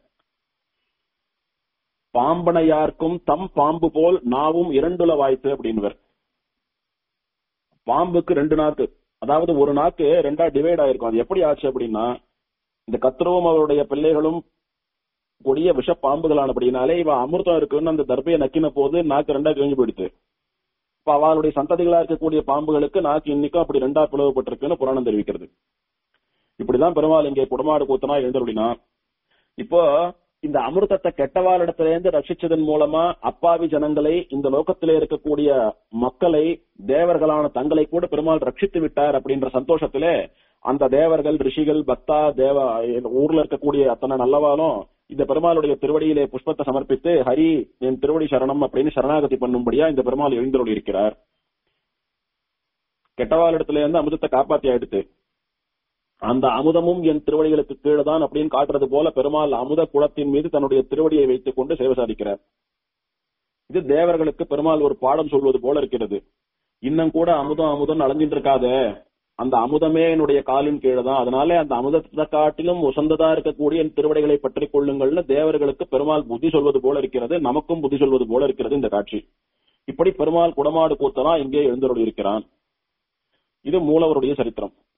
பாம்பனையார்க்கும் தம் பாம்பு போல் நாவும் இரண்டுல வாய்த்து அப்படின்வர் பாம்புக்கு ரெண்டு நாக்கு அதாவது ஒரு நாக்கு ரெண்டா டிவைட் ஆயிருக்கும் அது எப்படி ஆச்சு அப்படின்னா இந்த கத்ருவும் அவருடைய பிள்ளைகளும் கொடிய விஷ பாம்புகளானபடினாலே இவ அமிர்தம் இருக்குன்னு அந்த தர்பையை நக்கின போது நாக்கு ரெண்டா கிழிஞ்சு போயிடுது இப்ப அவளுடைய சந்ததிகளா இருக்கக்கூடிய பாம்புகளுக்கு நாக்கு இன்னைக்கும் அப்படி ரெண்டா பிளவுபட்டிருக்குன்னு புராணம் தெரிவிக்கிறது இப்படிதான் பெருமாள் இங்கே குடமாடு கூத்தனா எழுந்தருளினா இப்போ இந்த அமிர்தத்தை கெட்டவாள் இடத்துல இருந்து ரட்சிச்சதன் மூலமா அப்பாவி ஜனங்களை இந்த லோகத்திலே இருக்கக்கூடிய மக்களை தேவர்களான தங்களை கூட பெருமாள் ரட்சித்து விட்டார் அப்படின்ற சந்தோஷத்திலே அந்த தேவர்கள் ரிஷிகள் பக்தா தேவ ஊர்ல இருக்கக்கூடிய அத்தனை நல்லவாலும் இந்த பெருமாளுடைய திருவடியிலே புஷ்பத்தை சமர்ப்பித்து ஹரி என் திருவடி சரணம் அப்படின்னு சரணாகதி பண்ணும்படியா இந்த பெருமாள் எழுந்தருளி இருக்கிறார் கெட்டவாள் இடத்துல இருந்து அமிர்தத்தை காப்பாத்தி எடுத்து அந்த அமுதமும் என் திருவடிகளுக்கு கீழே தான் அப்படின்னு காட்டுறது போல பெருமாள் அமுத குளத்தின் மீது தன்னுடைய திருவடியை வைத்துக் கொண்டு சேவை சாதிக்கிறார் இது தேவர்களுக்கு பெருமாள் ஒரு பாடம் சொல்வது போல இருக்கிறது இன்னும் கூட அமுதம் அமுதம் அலைஞ்சிட்டு இருக்காத அந்த அமுதமே என்னுடைய காலின் கீழே தான் அதனால அந்த அமுதத்தை காட்டிலும் உசந்ததா இருக்கக்கூடிய என் திருவடிகளை பற்றி கொள்ளுங்கள்னு தேவர்களுக்கு பெருமாள் புத்தி சொல்வது போல இருக்கிறது நமக்கும் புத்தி சொல்வது போல இருக்கிறது இந்த காட்சி இப்படி பெருமாள் குடமாடு கூத்தனா இங்கே எழுந்தருள் இருக்கிறான் இது மூலவருடைய சரித்திரம்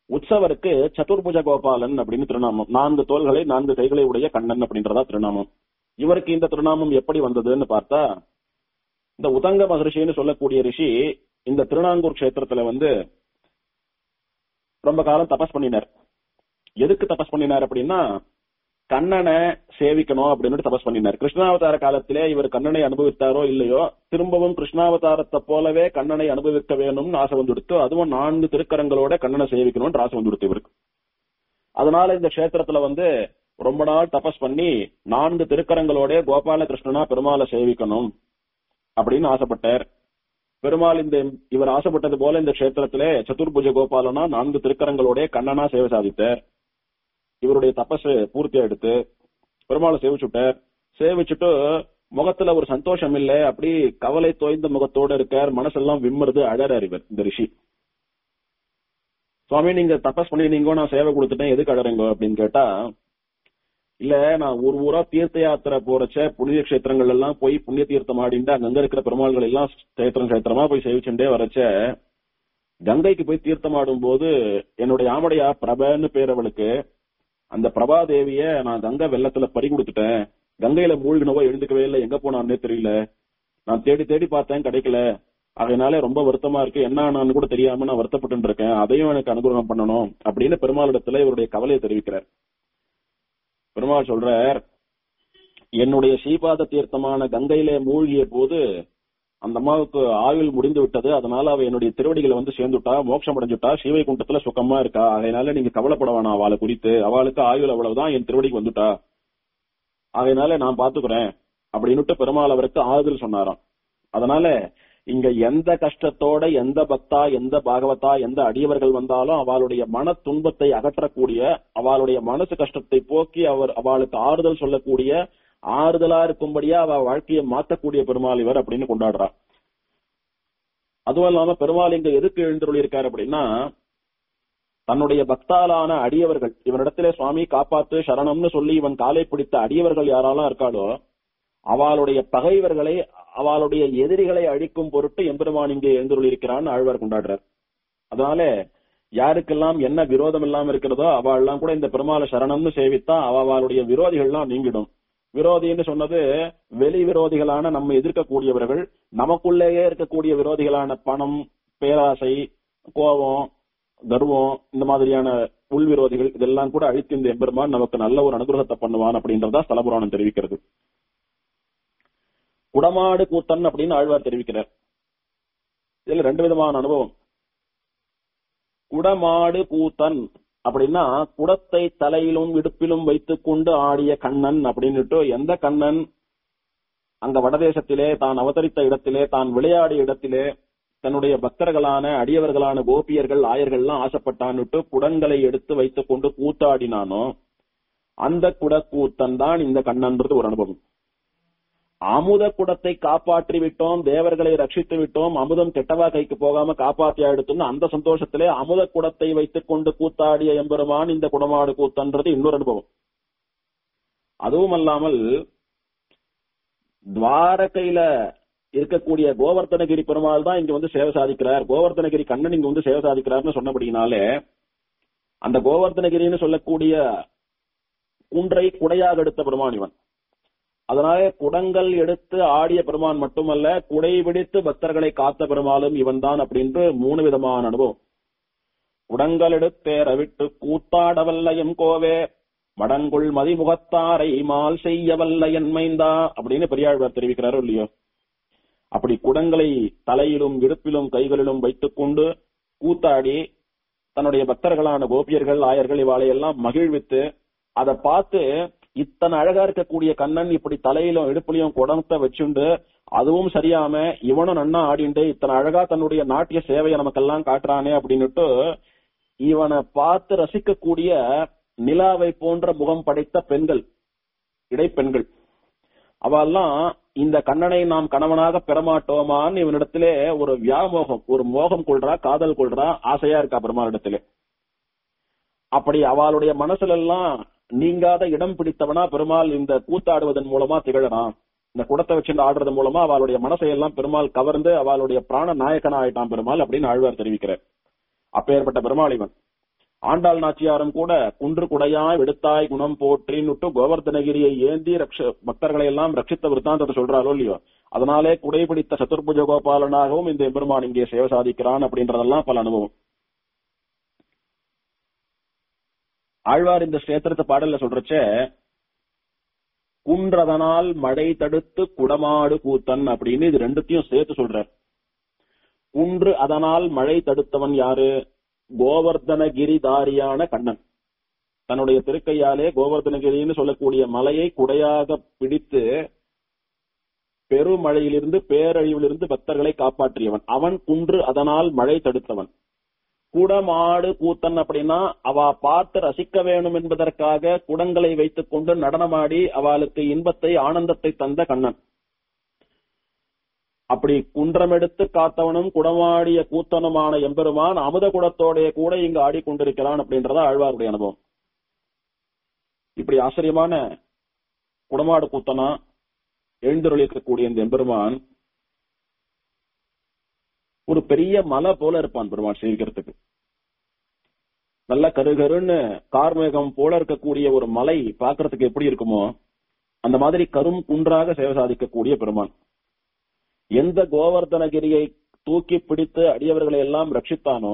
உற்சவருக்கு சதுர்புஜ கோபாலன் அப்படின்னு திருநாமம் நான்கு தோள்களை நான்கு கைகளை உடைய கண்ணன் அப்படின்றதா திருநாமம் இவருக்கு இந்த திருநாமம் எப்படி வந்ததுன்னு பார்த்தா இந்த உதங்க மகரிஷின்னு சொல்லக்கூடிய ரிஷி இந்த திருநாங்கூர் கஷேத்திரத்துல வந்து ரொம்ப காலம் தபஸ் பண்ணினார் எதுக்கு தபஸ் பண்ணினார் அப்படின்னா கண்ணனை சேவிக்கணும் அப்படின்னு தபஸ் பண்ணினார் கிருஷ்ணாவதார காலத்திலே இவர் கண்ணனை அனுபவித்தாரோ இல்லையோ திரும்பவும் கிருஷ்ணாவதாரத்தை போலவே கண்ணனை அனுபவிக்க வேணும்னு ஆசை வந்துடுத்து அதுவும் நான்கு திருக்கரங்களோட கண்ணனை சேவிக்கணும்னு ஆசை வந்துடுத்து இவருக்கு அதனால இந்த கஷேத்திரத்துல வந்து ரொம்ப நாள் தபஸ் பண்ணி நான்கு திருக்கரங்களோட கோபால கிருஷ்ணனா பெருமாளை சேவிக்கணும் அப்படின்னு ஆசைப்பட்டார் பெருமாள் இந்த இவர் ஆசைப்பட்டது போல இந்த கஷேத்திரத்திலே சதுர்புஜ கோபாலனா நான்கு திருக்கரங்களோட கண்ணனா சேவை சாதித்தார் இவருடைய தபசு பூர்த்தி எடுத்து பெருமாளை சேவிச்சுட்டார் சேவிச்சுட்டு முகத்துல ஒரு சந்தோஷம் இல்ல அப்படி கவலை தோய்ந்த முகத்தோட இருக்கார் மனசெல்லாம் விம்மறது அழறார் இவர் இந்த ரிஷி சுவாமி நீங்க தபஸ் பண்ணிருந்தீங்க நான் சேவை கொடுத்துட்டேன் எதுக்கு அழறீங்க அப்படின்னு கேட்டா இல்ல நான் ஒரு ஊரா தீர்த்த யாத்திரை போறச்ச புண்ணிய கஷேத்திரங்கள் எல்லாம் போய் புண்ணிய தீர்த்தம் ஆடிண்டு அங்க இருக்கிற பெருமாள்கள் எல்லாம் கஷேத்திரம் கஷேத்திரமா போய் சேவிச்சுட்டே வரச்ச கங்கைக்கு போய் தீர்த்தம் ஆடும் போது என்னுடைய ஆமடையா பிரபன்னு பேர் அவளுக்கு அந்த பிரபா தேவிய நான் கங்கை வெள்ளத்துல பறி கொடுத்துட்டேன் கங்கையில மூழ்கினவோ எழுந்துக்கவே இல்லை எங்க போனான்னே தெரியல நான் தேடி தேடி பார்த்தேன் கிடைக்கல அதனால ரொம்ப வருத்தமா இருக்கு என்ன நான் கூட தெரியாம நான் வருத்தப்பட்டு இருக்கேன் அதையும் எனக்கு அனுகிரகம் பண்ணணும் அப்படின்னு பெருமாளிடத்துல இவருடைய கவலையை தெரிவிக்கிறார் பெருமாள் சொல்றார் என்னுடைய ஸ்ரீபாத தீர்த்தமான கங்கையிலே மூழ்கிய போது அந்த அம்மாவுக்கு ஆயுள் முடிந்து விட்டது அதனால அவ என்னுடைய திருவடிகளை வந்து சேர்ந்துட்டா மோட்சம் அடைஞ்சுட்டா ஸ்ரீவைகுண்டத்துல சுகமா இருக்கா அதனால நீங்க கவலைப்பட வேணாம் அவளை குறித்து அவளுக்கு ஆயுள் அவ்வளவுதான் என் திருவடிக்கு வந்துட்டா அதனால நான் பாத்துக்கிறேன் அப்படின்னுட்டு பெருமாள் அவருக்கு ஆறுதல் சொன்னாராம் அதனால இங்க எந்த கஷ்டத்தோட எந்த பக்தா எந்த பாகவதா எந்த அடியவர்கள் வந்தாலும் அவளுடைய மன துன்பத்தை அகற்றக்கூடிய அவளுடைய மனசு கஷ்டத்தை போக்கி அவர் அவளுக்கு ஆறுதல் சொல்லக்கூடிய ஆறுதலா இருக்கும்படியா அவ வாழ்க்கையை மாத்தக்கூடிய பெருமாள் இவர் அப்படின்னு கொண்டாடுறா அதுவும் இல்லாம பெருமாள் இங்க எதுக்கு எழுந்துள்ளி இருக்காரு அப்படின்னா தன்னுடைய பக்தாலான அடியவர்கள் இவனிடத்திலே சுவாமி காப்பாத்து சரணம்னு சொல்லி இவன் காலை பிடித்த அடியவர்கள் யாரெல்லாம் இருக்காளோ அவளுடைய பகைவர்களை அவளுடைய எதிரிகளை அழிக்கும் பொருட்டு எம்பெருமான் இங்கே எழுந்துள்ளி இருக்கிறான்னு ஆழ்வார் கொண்டாடுறார் அதனால யாருக்கெல்லாம் என்ன விரோதம் இல்லாம இருக்கிறதோ அவள்லாம் கூட இந்த பெருமாளை சரணம்னு சேவித்தா அவளுடைய விரோதிகள்லாம் நீங்கிடும் விரோதின்னு சொன்னது வெளி விரோதிகளான நம்ம எதிர்க்கக்கூடியவர்கள் நமக்குள்ளேயே இருக்கக்கூடிய விரோதிகளான பணம் பேராசை கோபம் கர்வம் இந்த மாதிரியான உள் விரோதிகள் இதெல்லாம் கூட அழித்து இந்த எம்பெருமான் நமக்கு நல்ல ஒரு அனுகிரகத்தை பண்ணுவான் அப்படின்றதா ஸ்தலபுராணம் தெரிவிக்கிறது குடமாடு கூத்தன் அப்படின்னு ஆழ்வார் தெரிவிக்கிறார் இதுல ரெண்டு விதமான அனுபவம் குடமாடு கூத்தன் அப்படின்னா குடத்தை தலையிலும் இடுப்பிலும் வைத்துக் கொண்டு ஆடிய கண்ணன் அப்படின்னுட்டு எந்த கண்ணன் அங்க வடதேசத்திலே தான் அவதரித்த இடத்திலே தான் விளையாடிய இடத்திலே தன்னுடைய பக்தர்களான அடியவர்களான கோபியர்கள் ஆயர்கள்லாம் ஆசைப்பட்டான்னுட்டு குடங்களை எடுத்து வைத்துக் கொண்டு கூத்தாடினானோ அந்த குடக்கூத்தன் தான் இந்த கண்ணன்றது ஒரு அனுபவம் அமுத குடத்தை காப்பாற்றி விட்டோம் தேவர்களை ரட்சித்து விட்டோம் அமுதம் கெட்டவா கைக்கு போகாம காப்பாற்றி எடுத்தோம்னு அந்த சந்தோஷத்திலே அமுத குடத்தை வைத்துக் கொண்டு கூத்தாடிய எம்பெருமான் இந்த குடமாடு கூத்தன்றது இன்னொரு அனுபவம் அதுவும் அல்லாமல் துவாரகையில இருக்கக்கூடிய கோவர்த்தனகிரி பெருமாள் தான் இங்க வந்து சேவை சாதிக்கிறார் கோவர்த்தனகிரி கண்ணன் இங்க வந்து சேவை சாதிக்கிறார்னு சொன்னபடினாலே அந்த கோவர்த்தனகிரின்னு சொல்லக்கூடிய குன்றை குடையாக எடுத்த பெருமான் இவன் அதனால குடங்கள் எடுத்து ஆடிய பெருமான் மட்டுமல்ல குடை பிடித்து பக்தர்களை காத்த பெருமாளும் இவன் தான் அப்படின்ட்டு மூணு விதமான அனுபவம் குடங்கள் எடுத்தேற விட்டு கூத்தாடவல்ல எம் கோவே மடங்குள் மதிமுகத்தாரை மால் செய்ய வல்ல என் மைந்தா அப்படின்னு பெரியாழ்வார் தெரிவிக்கிறாரோ இல்லையோ அப்படி குடங்களை தலையிலும் இடுப்பிலும் கைகளிலும் வைத்துக் கொண்டு கூத்தாடி தன்னுடைய பக்தர்களான கோபியர்கள் ஆயர்கள் இவாளை எல்லாம் மகிழ்வித்து அதை பார்த்து இத்தனை அழகா இருக்கக்கூடிய கண்ணன் இப்படி தலையிலும் இடுப்புலையும் குடத்தை வச்சுண்டு அதுவும் சரியாம இவனும் நன்னா ஆடிண்டு இத்தனை அழகா தன்னுடைய நாட்டிய சேவையை நமக்கெல்லாம் காட்டுறானே அப்படின்னுட்டு இவனை பார்த்து ரசிக்கக்கூடிய நிலாவை போன்ற முகம் படைத்த பெண்கள் இடைப்பெண்கள் அவெல்லாம் இந்த கண்ணனை நாம் கணவனாக பெறமாட்டோமான்னு இவனிடத்திலே ஒரு வியாமோகம் ஒரு மோகம் கொள்றா காதல் கொள்றா ஆசையா இருக்கா பெருமாளிடத்திலே அப்படி அவளுடைய மனசுல எல்லாம் நீங்காத இடம் பிடித்தவனா பெருமாள் இந்த கூத்தாடுவதன் மூலமா திகழறான் இந்த குடத்தை வச்சுட்டு ஆடுறது மூலமா அவளுடைய மனசை எல்லாம் பெருமாள் கவர்ந்து அவளுடைய பிராண நாயக்கனா ஆயிட்டான் பெருமாள் அப்படின்னு ஆழ்வார் தெரிவிக்கிறார் அப்பேற்பட்ட பெருமாள் இவன் ஆண்டாள் நாச்சியாரும் கூட குன்று குடையாய் விடுத்தாய் குணம் போற்றின்னுட்டு கோவர்தனகிரியை ஏந்தி ரக்ஷ பக்தர்களை எல்லாம் ரட்சித்த விருத்தாந்தத்தை சொல்றாரோ இல்லையோ அதனாலே குடைபிடித்த சதுர்புஜ கோபாலனாகவும் இந்த எம்பெருமான் இங்கே சேவை சாதிக்கிறான் அப்படின்றதெல்லாம் பல அனுபவம் ஆழ்வார் இந்த ஸ்தேத்திரத்தை பாடல்ல சொல்றச்ச குன்றதனால் மழை தடுத்து குடமாடு கூத்தன் அப்படின்னு இது ரெண்டுத்தையும் சேர்த்து சொல்றார் குன்று அதனால் மழை தடுத்தவன் யாரு கோவர்தனகிரிதாரியான கண்ணன் தன்னுடைய திருக்கையாலே கோவர்தனகிரின்னு சொல்லக்கூடிய மலையை குடையாக பிடித்து பெருமழையிலிருந்து பேரழிவிலிருந்து பக்தர்களை காப்பாற்றியவன் அவன் குன்று அதனால் மழை தடுத்தவன் குடமாடு கூத்தன் அப்படின்னா அவ பார்த்து ரசிக்க வேணும் என்பதற்காக குடங்களை வைத்துக் கொண்டு நடனமாடி அவளுக்கு இன்பத்தை ஆனந்தத்தை தந்த கண்ணன் அப்படி குன்றமெடுத்து காத்தவனும் குடமாடிய கூத்தனுமான எம்பெருமான் அமுத குடத்தோடைய கூட இங்கு ஆடிக்கொண்டிருக்கிறான் அப்படின்றத ஆழ்வாருடைய அனுபவம் இப்படி ஆச்சரியமான குடமாடு கூத்தனா எழுந்தருளிக்கக்கூடிய இந்த எம்பெருமான் ஒரு பெரிய மலை போல இருப்பான் பெருமாள் சேவிக்கிறதுக்கு நல்ல கருகருன்னு கார்மேகம் போல இருக்கக்கூடிய ஒரு மலை பார்க்கறதுக்கு எப்படி இருக்குமோ அந்த மாதிரி கரும் குன்றாக சேவை சாதிக்கக்கூடிய பெருமான் எந்த கோவர்தனகிரியை தூக்கி பிடித்து அடியவர்களை எல்லாம் ரட்சித்தானோ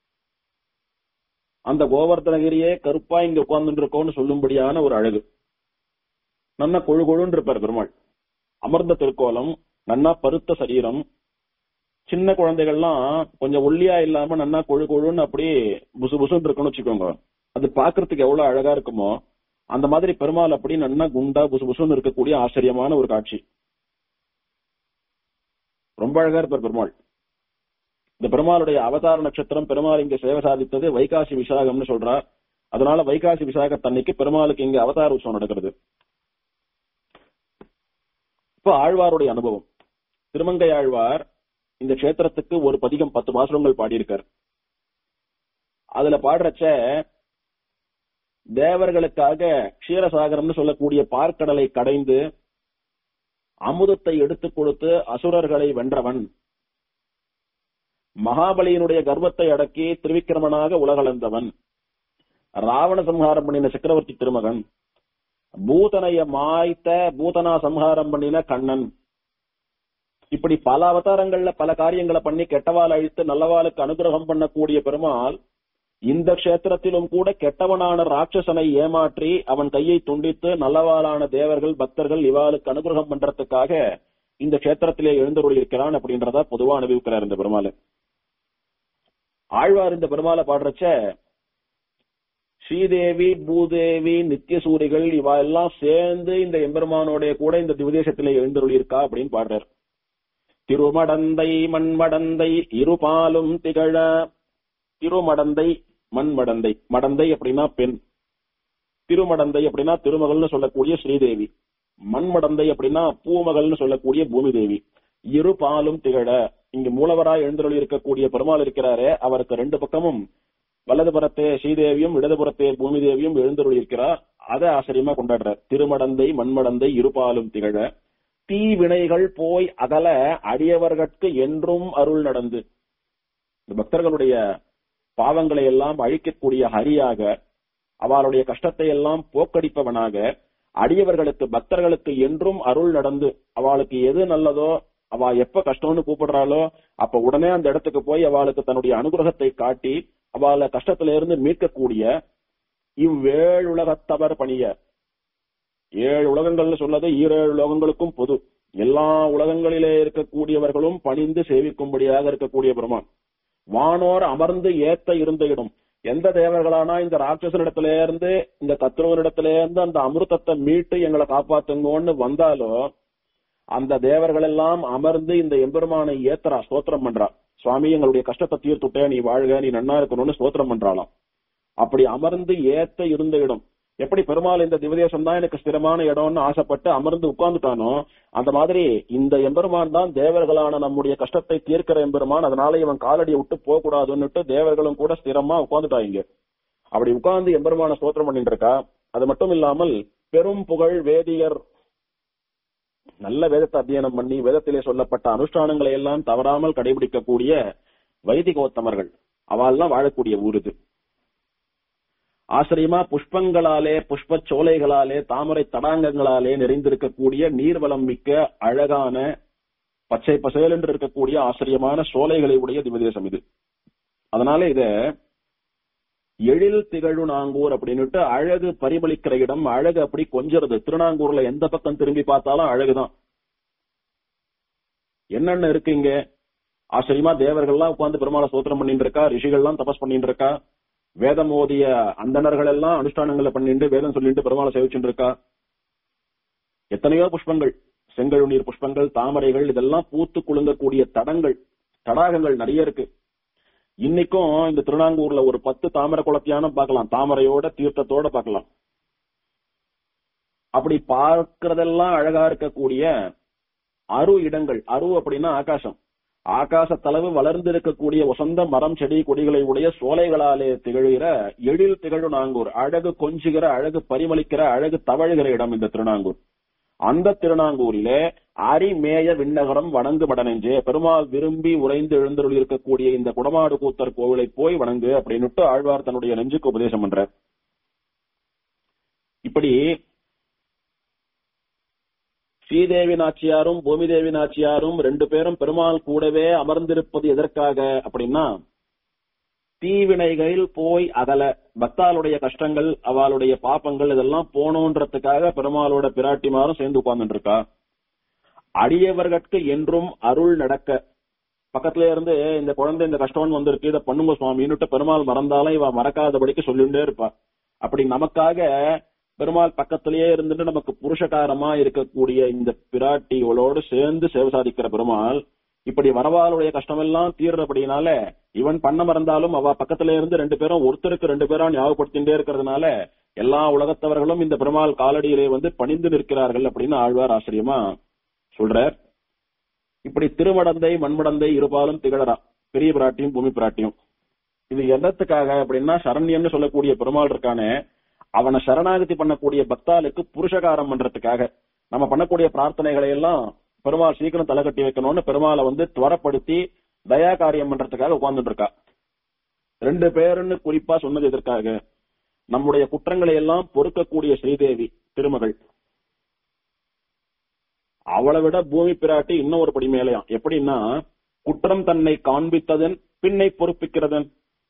அந்த கோவர்தனகிரியே கருப்பா இங்க உட்கார்ந்து இருக்கோம்னு சொல்லும்படியான ஒரு அழகு நன்னா கொழு கொழுன்னு இருப்பார் பெருமாள் அமர்ந்த திருக்கோலம் நன்னா பருத்த சரீரம் சின்ன குழந்தைகள்லாம் கொஞ்சம் ஒல்லியா இல்லாம நன்னா கொழு கொழுன்னு அப்படியே புசு புசுன்னு இருக்குன்னு வச்சுக்கோங்க அது பாக்குறதுக்கு எவ்வளவு அழகா இருக்குமோ அந்த மாதிரி பெருமாள் அப்படி நன்னா குண்டா புசு புசுன்னு இருக்கக்கூடிய ஆச்சரியமான ஒரு காட்சி ரொம்ப அழகா இருப்பார் பெருமாள் இந்த பெருமாளுடைய அவதார நட்சத்திரம் பெருமாள் இங்க சேவை சாதித்தது வைகாசி விசாகம்னு சொல்றார் அதனால வைகாசி விசாகத்தன்னைக்கு பெருமாளுக்கு இங்க அவதார உற்சவம் நடக்கிறது இப்ப ஆழ்வாருடைய அனுபவம் திருமங்கை ஆழ்வார் இந்த கஷேத்திரத்துக்கு ஒரு பதிகம் பத்து பாசுரங்கள் பாடியிருக்கார் அதுல பாடுறச்ச தேவர்களுக்காக க்ஷீரசாகரம்னு சொல்லக்கூடிய பார்க்கடலை கடைந்து அமுதத்தை எடுத்துக் கொடுத்து அசுரர்களை வென்றவன் மகாபலியினுடைய கர்வத்தை அடக்கி திருவிக்கிரமனாக உலகளந்தவன் ராவண சம்ஹாரம் பண்ணின சக்கரவர்த்தி திருமகன் பூதனைய மாய்த்த பூதனா சம்ஹாரம் பண்ணின கண்ணன் இப்படி பல அவதாரங்கள்ல பல காரியங்களை பண்ணி கெட்டவாள் அழித்து நல்லவாளுக்கு அனுகிரகம் பண்ணக்கூடிய பெருமாள் இந்த க்ஷேத்திரத்திலும் கூட கெட்டவனான ராட்சசனை ஏமாற்றி அவன் கையை துண்டித்து நல்லவாளான தேவர்கள் பக்தர்கள் இவாளுக்கு அனுகிரகம் பண்றதுக்காக இந்த க்ஷேத்திரத்திலே எழுந்தருள் இருக்கிறான் அப்படின்றத பொதுவா அனுபவிக்கிறார் இந்த பெருமாள் ஆழ்வார் இந்த பெருமாளை பாடுறச்ச ஸ்ரீதேவி பூதேவி நித்தியசூரிகள் இவா எல்லாம் சேர்ந்து இந்த எம்பெருமானோடைய கூட இந்த திவதேசத்திலே எழுந்தருள் இருக்கா அப்படின்னு பாடுறார் திருமடந்தை மண்மடந்தை இருபாலும் திகழ திருமடந்தை மண்மடந்தை மடந்தை அப்படின்னா பெண் திருமடந்தை அப்படின்னா திருமகள்னு சொல்லக்கூடிய ஸ்ரீதேவி மண்மடந்தை அப்படின்னா பூமகள்னு சொல்லக்கூடிய பூமி தேவி இரு பாலும் திகழ இங்கு மூலவராய் எழுந்தருளி இருக்கக்கூடிய பெருமாள் இருக்கிறாரே அவருக்கு ரெண்டு பக்கமும் வலதுபுறத்தே ஸ்ரீதேவியும் இடதுபுறத்தே பூமி தேவியும் எழுந்தருளி இருக்கிறார் அதை ஆச்சரியமா கொண்டாடுறார் திருமடந்தை மண்மடந்தை இருபாலும் திகழ தீ வினைகள் போய் அகல அடியவர்கட்கு என்றும் அருள் நடந்து இந்த பக்தர்களுடைய பாவங்களை எல்லாம் அழிக்கக்கூடிய ஹரியாக அவளுடைய கஷ்டத்தை எல்லாம் போக்கடிப்பவனாக அடியவர்களுக்கு பக்தர்களுக்கு என்றும் அருள் நடந்து அவளுக்கு எது நல்லதோ அவ எப்ப கஷ்டம்னு கூப்பிடுறாளோ அப்ப உடனே அந்த இடத்துக்கு போய் அவளுக்கு தன்னுடைய அனுகிரகத்தை காட்டி அவளை கஷ்டத்தில இருந்து மீட்கக்கூடிய இவ்வேழு உலகத்தவர் பணிய ஏழு உலகங்கள்னு சொல்லது ஈரேழு உலகங்களுக்கும் பொது எல்லா உலகங்களிலே இருக்கக்கூடியவர்களும் பணிந்து சேவிக்கும்படியாக இருக்கக்கூடிய பெருமான் வானோர் அமர்ந்து ஏத்த இருந்த இடம் எந்த தேவர்களானா இந்த ராட்சசனிடத்துல இருந்து இந்த கத்திரவனிடத்துல இருந்து அந்த அமிர்தத்தை மீட்டு எங்களை காப்பாத்துங்கன்னு வந்தாலோ அந்த தேவர்கள் எல்லாம் அமர்ந்து இந்த எம்பெருமானை ஏத்தரா ஸ்தோத்திரம் பண்றா சுவாமி எங்களுடைய கஷ்டத்தை தீர்த்துட்டே நீ வாழ்க நீ நன்னா இருக்கணும்னு ஸ்தோத்திரம் பண்றாளாம் அப்படி அமர்ந்து ஏத்த இருந்த இடம் எப்படி பெருமாள் இந்த திவதேசம் தான் எனக்கு ஸ்திரமான இடம்னு ஆசைப்பட்டு அமர்ந்து உட்கார்ந்துட்டானோ அந்த மாதிரி இந்த எம்பெருமான் தான் தேவர்களான நம்முடைய கஷ்டத்தை தீர்க்கிற எம்பெருமான் அதனால இவன் காலடியை விட்டு போக கூடாதுன்னுட்டு தேவர்களும் கூட ஸ்திரமா உட்கார்ந்துட்டாங்க அப்படி உட்கார்ந்து எம்பெருமான ஸ்தோத்திரம் பண்ணிட்டு இருக்கா அது மட்டும் இல்லாமல் பெரும் புகழ் வேதியர் நல்ல வேதத்தை அத்தியனம் பண்ணி வேதத்திலே சொல்லப்பட்ட அனுஷ்டானங்களை எல்லாம் தவறாமல் கடைபிடிக்கக்கூடிய வைதிகோத்தமர்கள் அவெல்லாம் வாழக்கூடிய ஊர் இது ஆச்சரியமா புஷ்பங்களாலே புஷ்ப சோலைகளாலே தாமரை தடாங்கங்களாலே நிறைந்திருக்கக்கூடிய நீர்வளம் மிக்க அழகான பச்சை பசேல் என்று இருக்கக்கூடிய ஆச்சரியமான சோலைகளை உடைய திவதேசம் இது அதனால இத எழில் திகழு நாங்கூர் அப்படின்னுட்டு அழகு பரிமளிக்கிற இடம் அழகு அப்படி கொஞ்சறது திருநாங்கூர்ல எந்த பக்கம் திரும்பி பார்த்தாலும் அழகுதான் என்னென்ன இருக்கு இங்க ஆச்சரியமா தேவர்கள்லாம் உட்கார்ந்து பெருமாளை சோத்திரம் பண்ணிட்டு இருக்கா ரிஷிகள்லாம் தபஸ் பண்ணிட்டு இருக்கா வேதம் ஓதிய அந்தணர்கள் எல்லாம் அனுஷ்டானங்களை பண்ணிட்டு வேதம் சொல்லிட்டு பெருமாளை சேவிச்சுட்டு இருக்கா எத்தனையோ புஷ்பங்கள் செங்கழுநீர் புஷ்பங்கள் தாமரைகள் இதெல்லாம் பூத்து குலுங்கக்கூடிய தடங்கள் தடாகங்கள் நிறைய இருக்கு இன்னைக்கும் இந்த திருநாங்கூர்ல ஒரு பத்து தாமரை குளத்தியானம் பார்க்கலாம் தாமரையோட தீர்த்தத்தோட பார்க்கலாம் அப்படி பார்க்கறதெல்லாம் அழகா இருக்கக்கூடிய அரு இடங்கள் அரு அப்படின்னா ஆகாசம் ஆகாசத்தளவு வளர்ந்து இருக்கக்கூடிய வசந்த மரம் செடி கொடிகளை உடைய சோலைகளாலே திகழ்கிற எழில் திகழு நாங்கூர் அழகு கொஞ்சுகிற அழகு பரிமளிக்கிற அழகு தவழுகிற இடம் இந்த திருநாங்கூர் அந்த திருநாங்கூரிலே அரிமேய விண்ணகரம் வணங்கு மடனெஞ்சே பெருமாள் விரும்பி உறைந்து எழுந்தருள் இருக்கக்கூடிய இந்த குடமாடு கூத்தர் கோவிலை போய் வணங்கு அப்படின்னுட்டு ஆழ்வார் தன்னுடைய நெஞ்சுக்கு உபதேசம் பண்ற இப்படி ஸ்ரீதேவி நாச்சியாரும் பூமிதேவி நாச்சியாரும் ரெண்டு பேரும் பெருமாள் கூடவே அமர்ந்திருப்பது எதற்காக அப்படின்னா தீவினைகளில் போய் அகல பக்தாளுடைய கஷ்டங்கள் அவளுடைய பாப்பங்கள் இதெல்லாம் போனோன்றதுக்காக பெருமாளோட பிராட்டிமாரும் சேர்ந்து உட்கார்ந்துட்டு இருக்கா அடியவர்கட்கு என்றும் அருள் நடக்க பக்கத்துல இருந்து இந்த குழந்தை இந்த கஷ்டம் வந்திருக்கு இதை பண்ணுங்க சுவாமின்னுட்டு பெருமாள் மறந்தாலும் இவ மறக்காதபடிக்கு சொல்லிட்டே இருப்பா அப்படி நமக்காக பெருமாள் பக்கத்திலேயே இருந்துட்டு நமக்கு புருஷகாரமா இருக்கக்கூடிய இந்த பிராட்டிகளோடு சேர்ந்து சேவை சாதிக்கிற பெருமாள் இப்படி வரவாளுடைய கஷ்டமெல்லாம் தீர்றபடினால இவன் பண்ண மறந்தாலும் அவ பக்கத்துல இருந்து ரெண்டு பேரும் ஒருத்தருக்கு ரெண்டு பேரும் ஞாபகப்படுத்திட்டே இருக்கிறதுனால எல்லா உலகத்தவர்களும் இந்த பெருமாள் காலடியிலே வந்து பணிந்து நிற்கிறார்கள் அப்படின்னு ஆழ்வார் ஆச்சரியமா சொல்றார் இப்படி திருமடந்தை மண்மடந்தை இருபாலும் திகழறா பெரிய பிராட்டியும் பூமி பிராட்டியும் இது என்னத்துக்காக அப்படின்னா சரண்யன்னு சொல்லக்கூடிய பெருமாள் இருக்கானே அவனை சரணாகதி பண்ணக்கூடிய பக்தாளுக்கு புருஷகாரம் பண்றதுக்காக நம்ம பண்ணக்கூடிய பிரார்த்தனைகளை எல்லாம் பெருமாள் சீக்கிரம் தலை கட்டி வைக்கணும்னு பெருமாளை வந்து துவரப்படுத்தி தயா காரியம் பண்றதுக்காக உட்கார்ந்துட்டு இருக்கா ரெண்டு பேருன்னு குறிப்பா சொன்னது எதற்காக நம்முடைய குற்றங்களை எல்லாம் பொறுக்கக்கூடிய ஸ்ரீதேவி திருமகள் அவளை விட பூமி பிராட்டி இன்னும் ஒரு படி மேலையாம் எப்படின்னா குற்றம் தன்னை காண்பித்ததன் பின்னை பொறுப்பிக்கிறதன்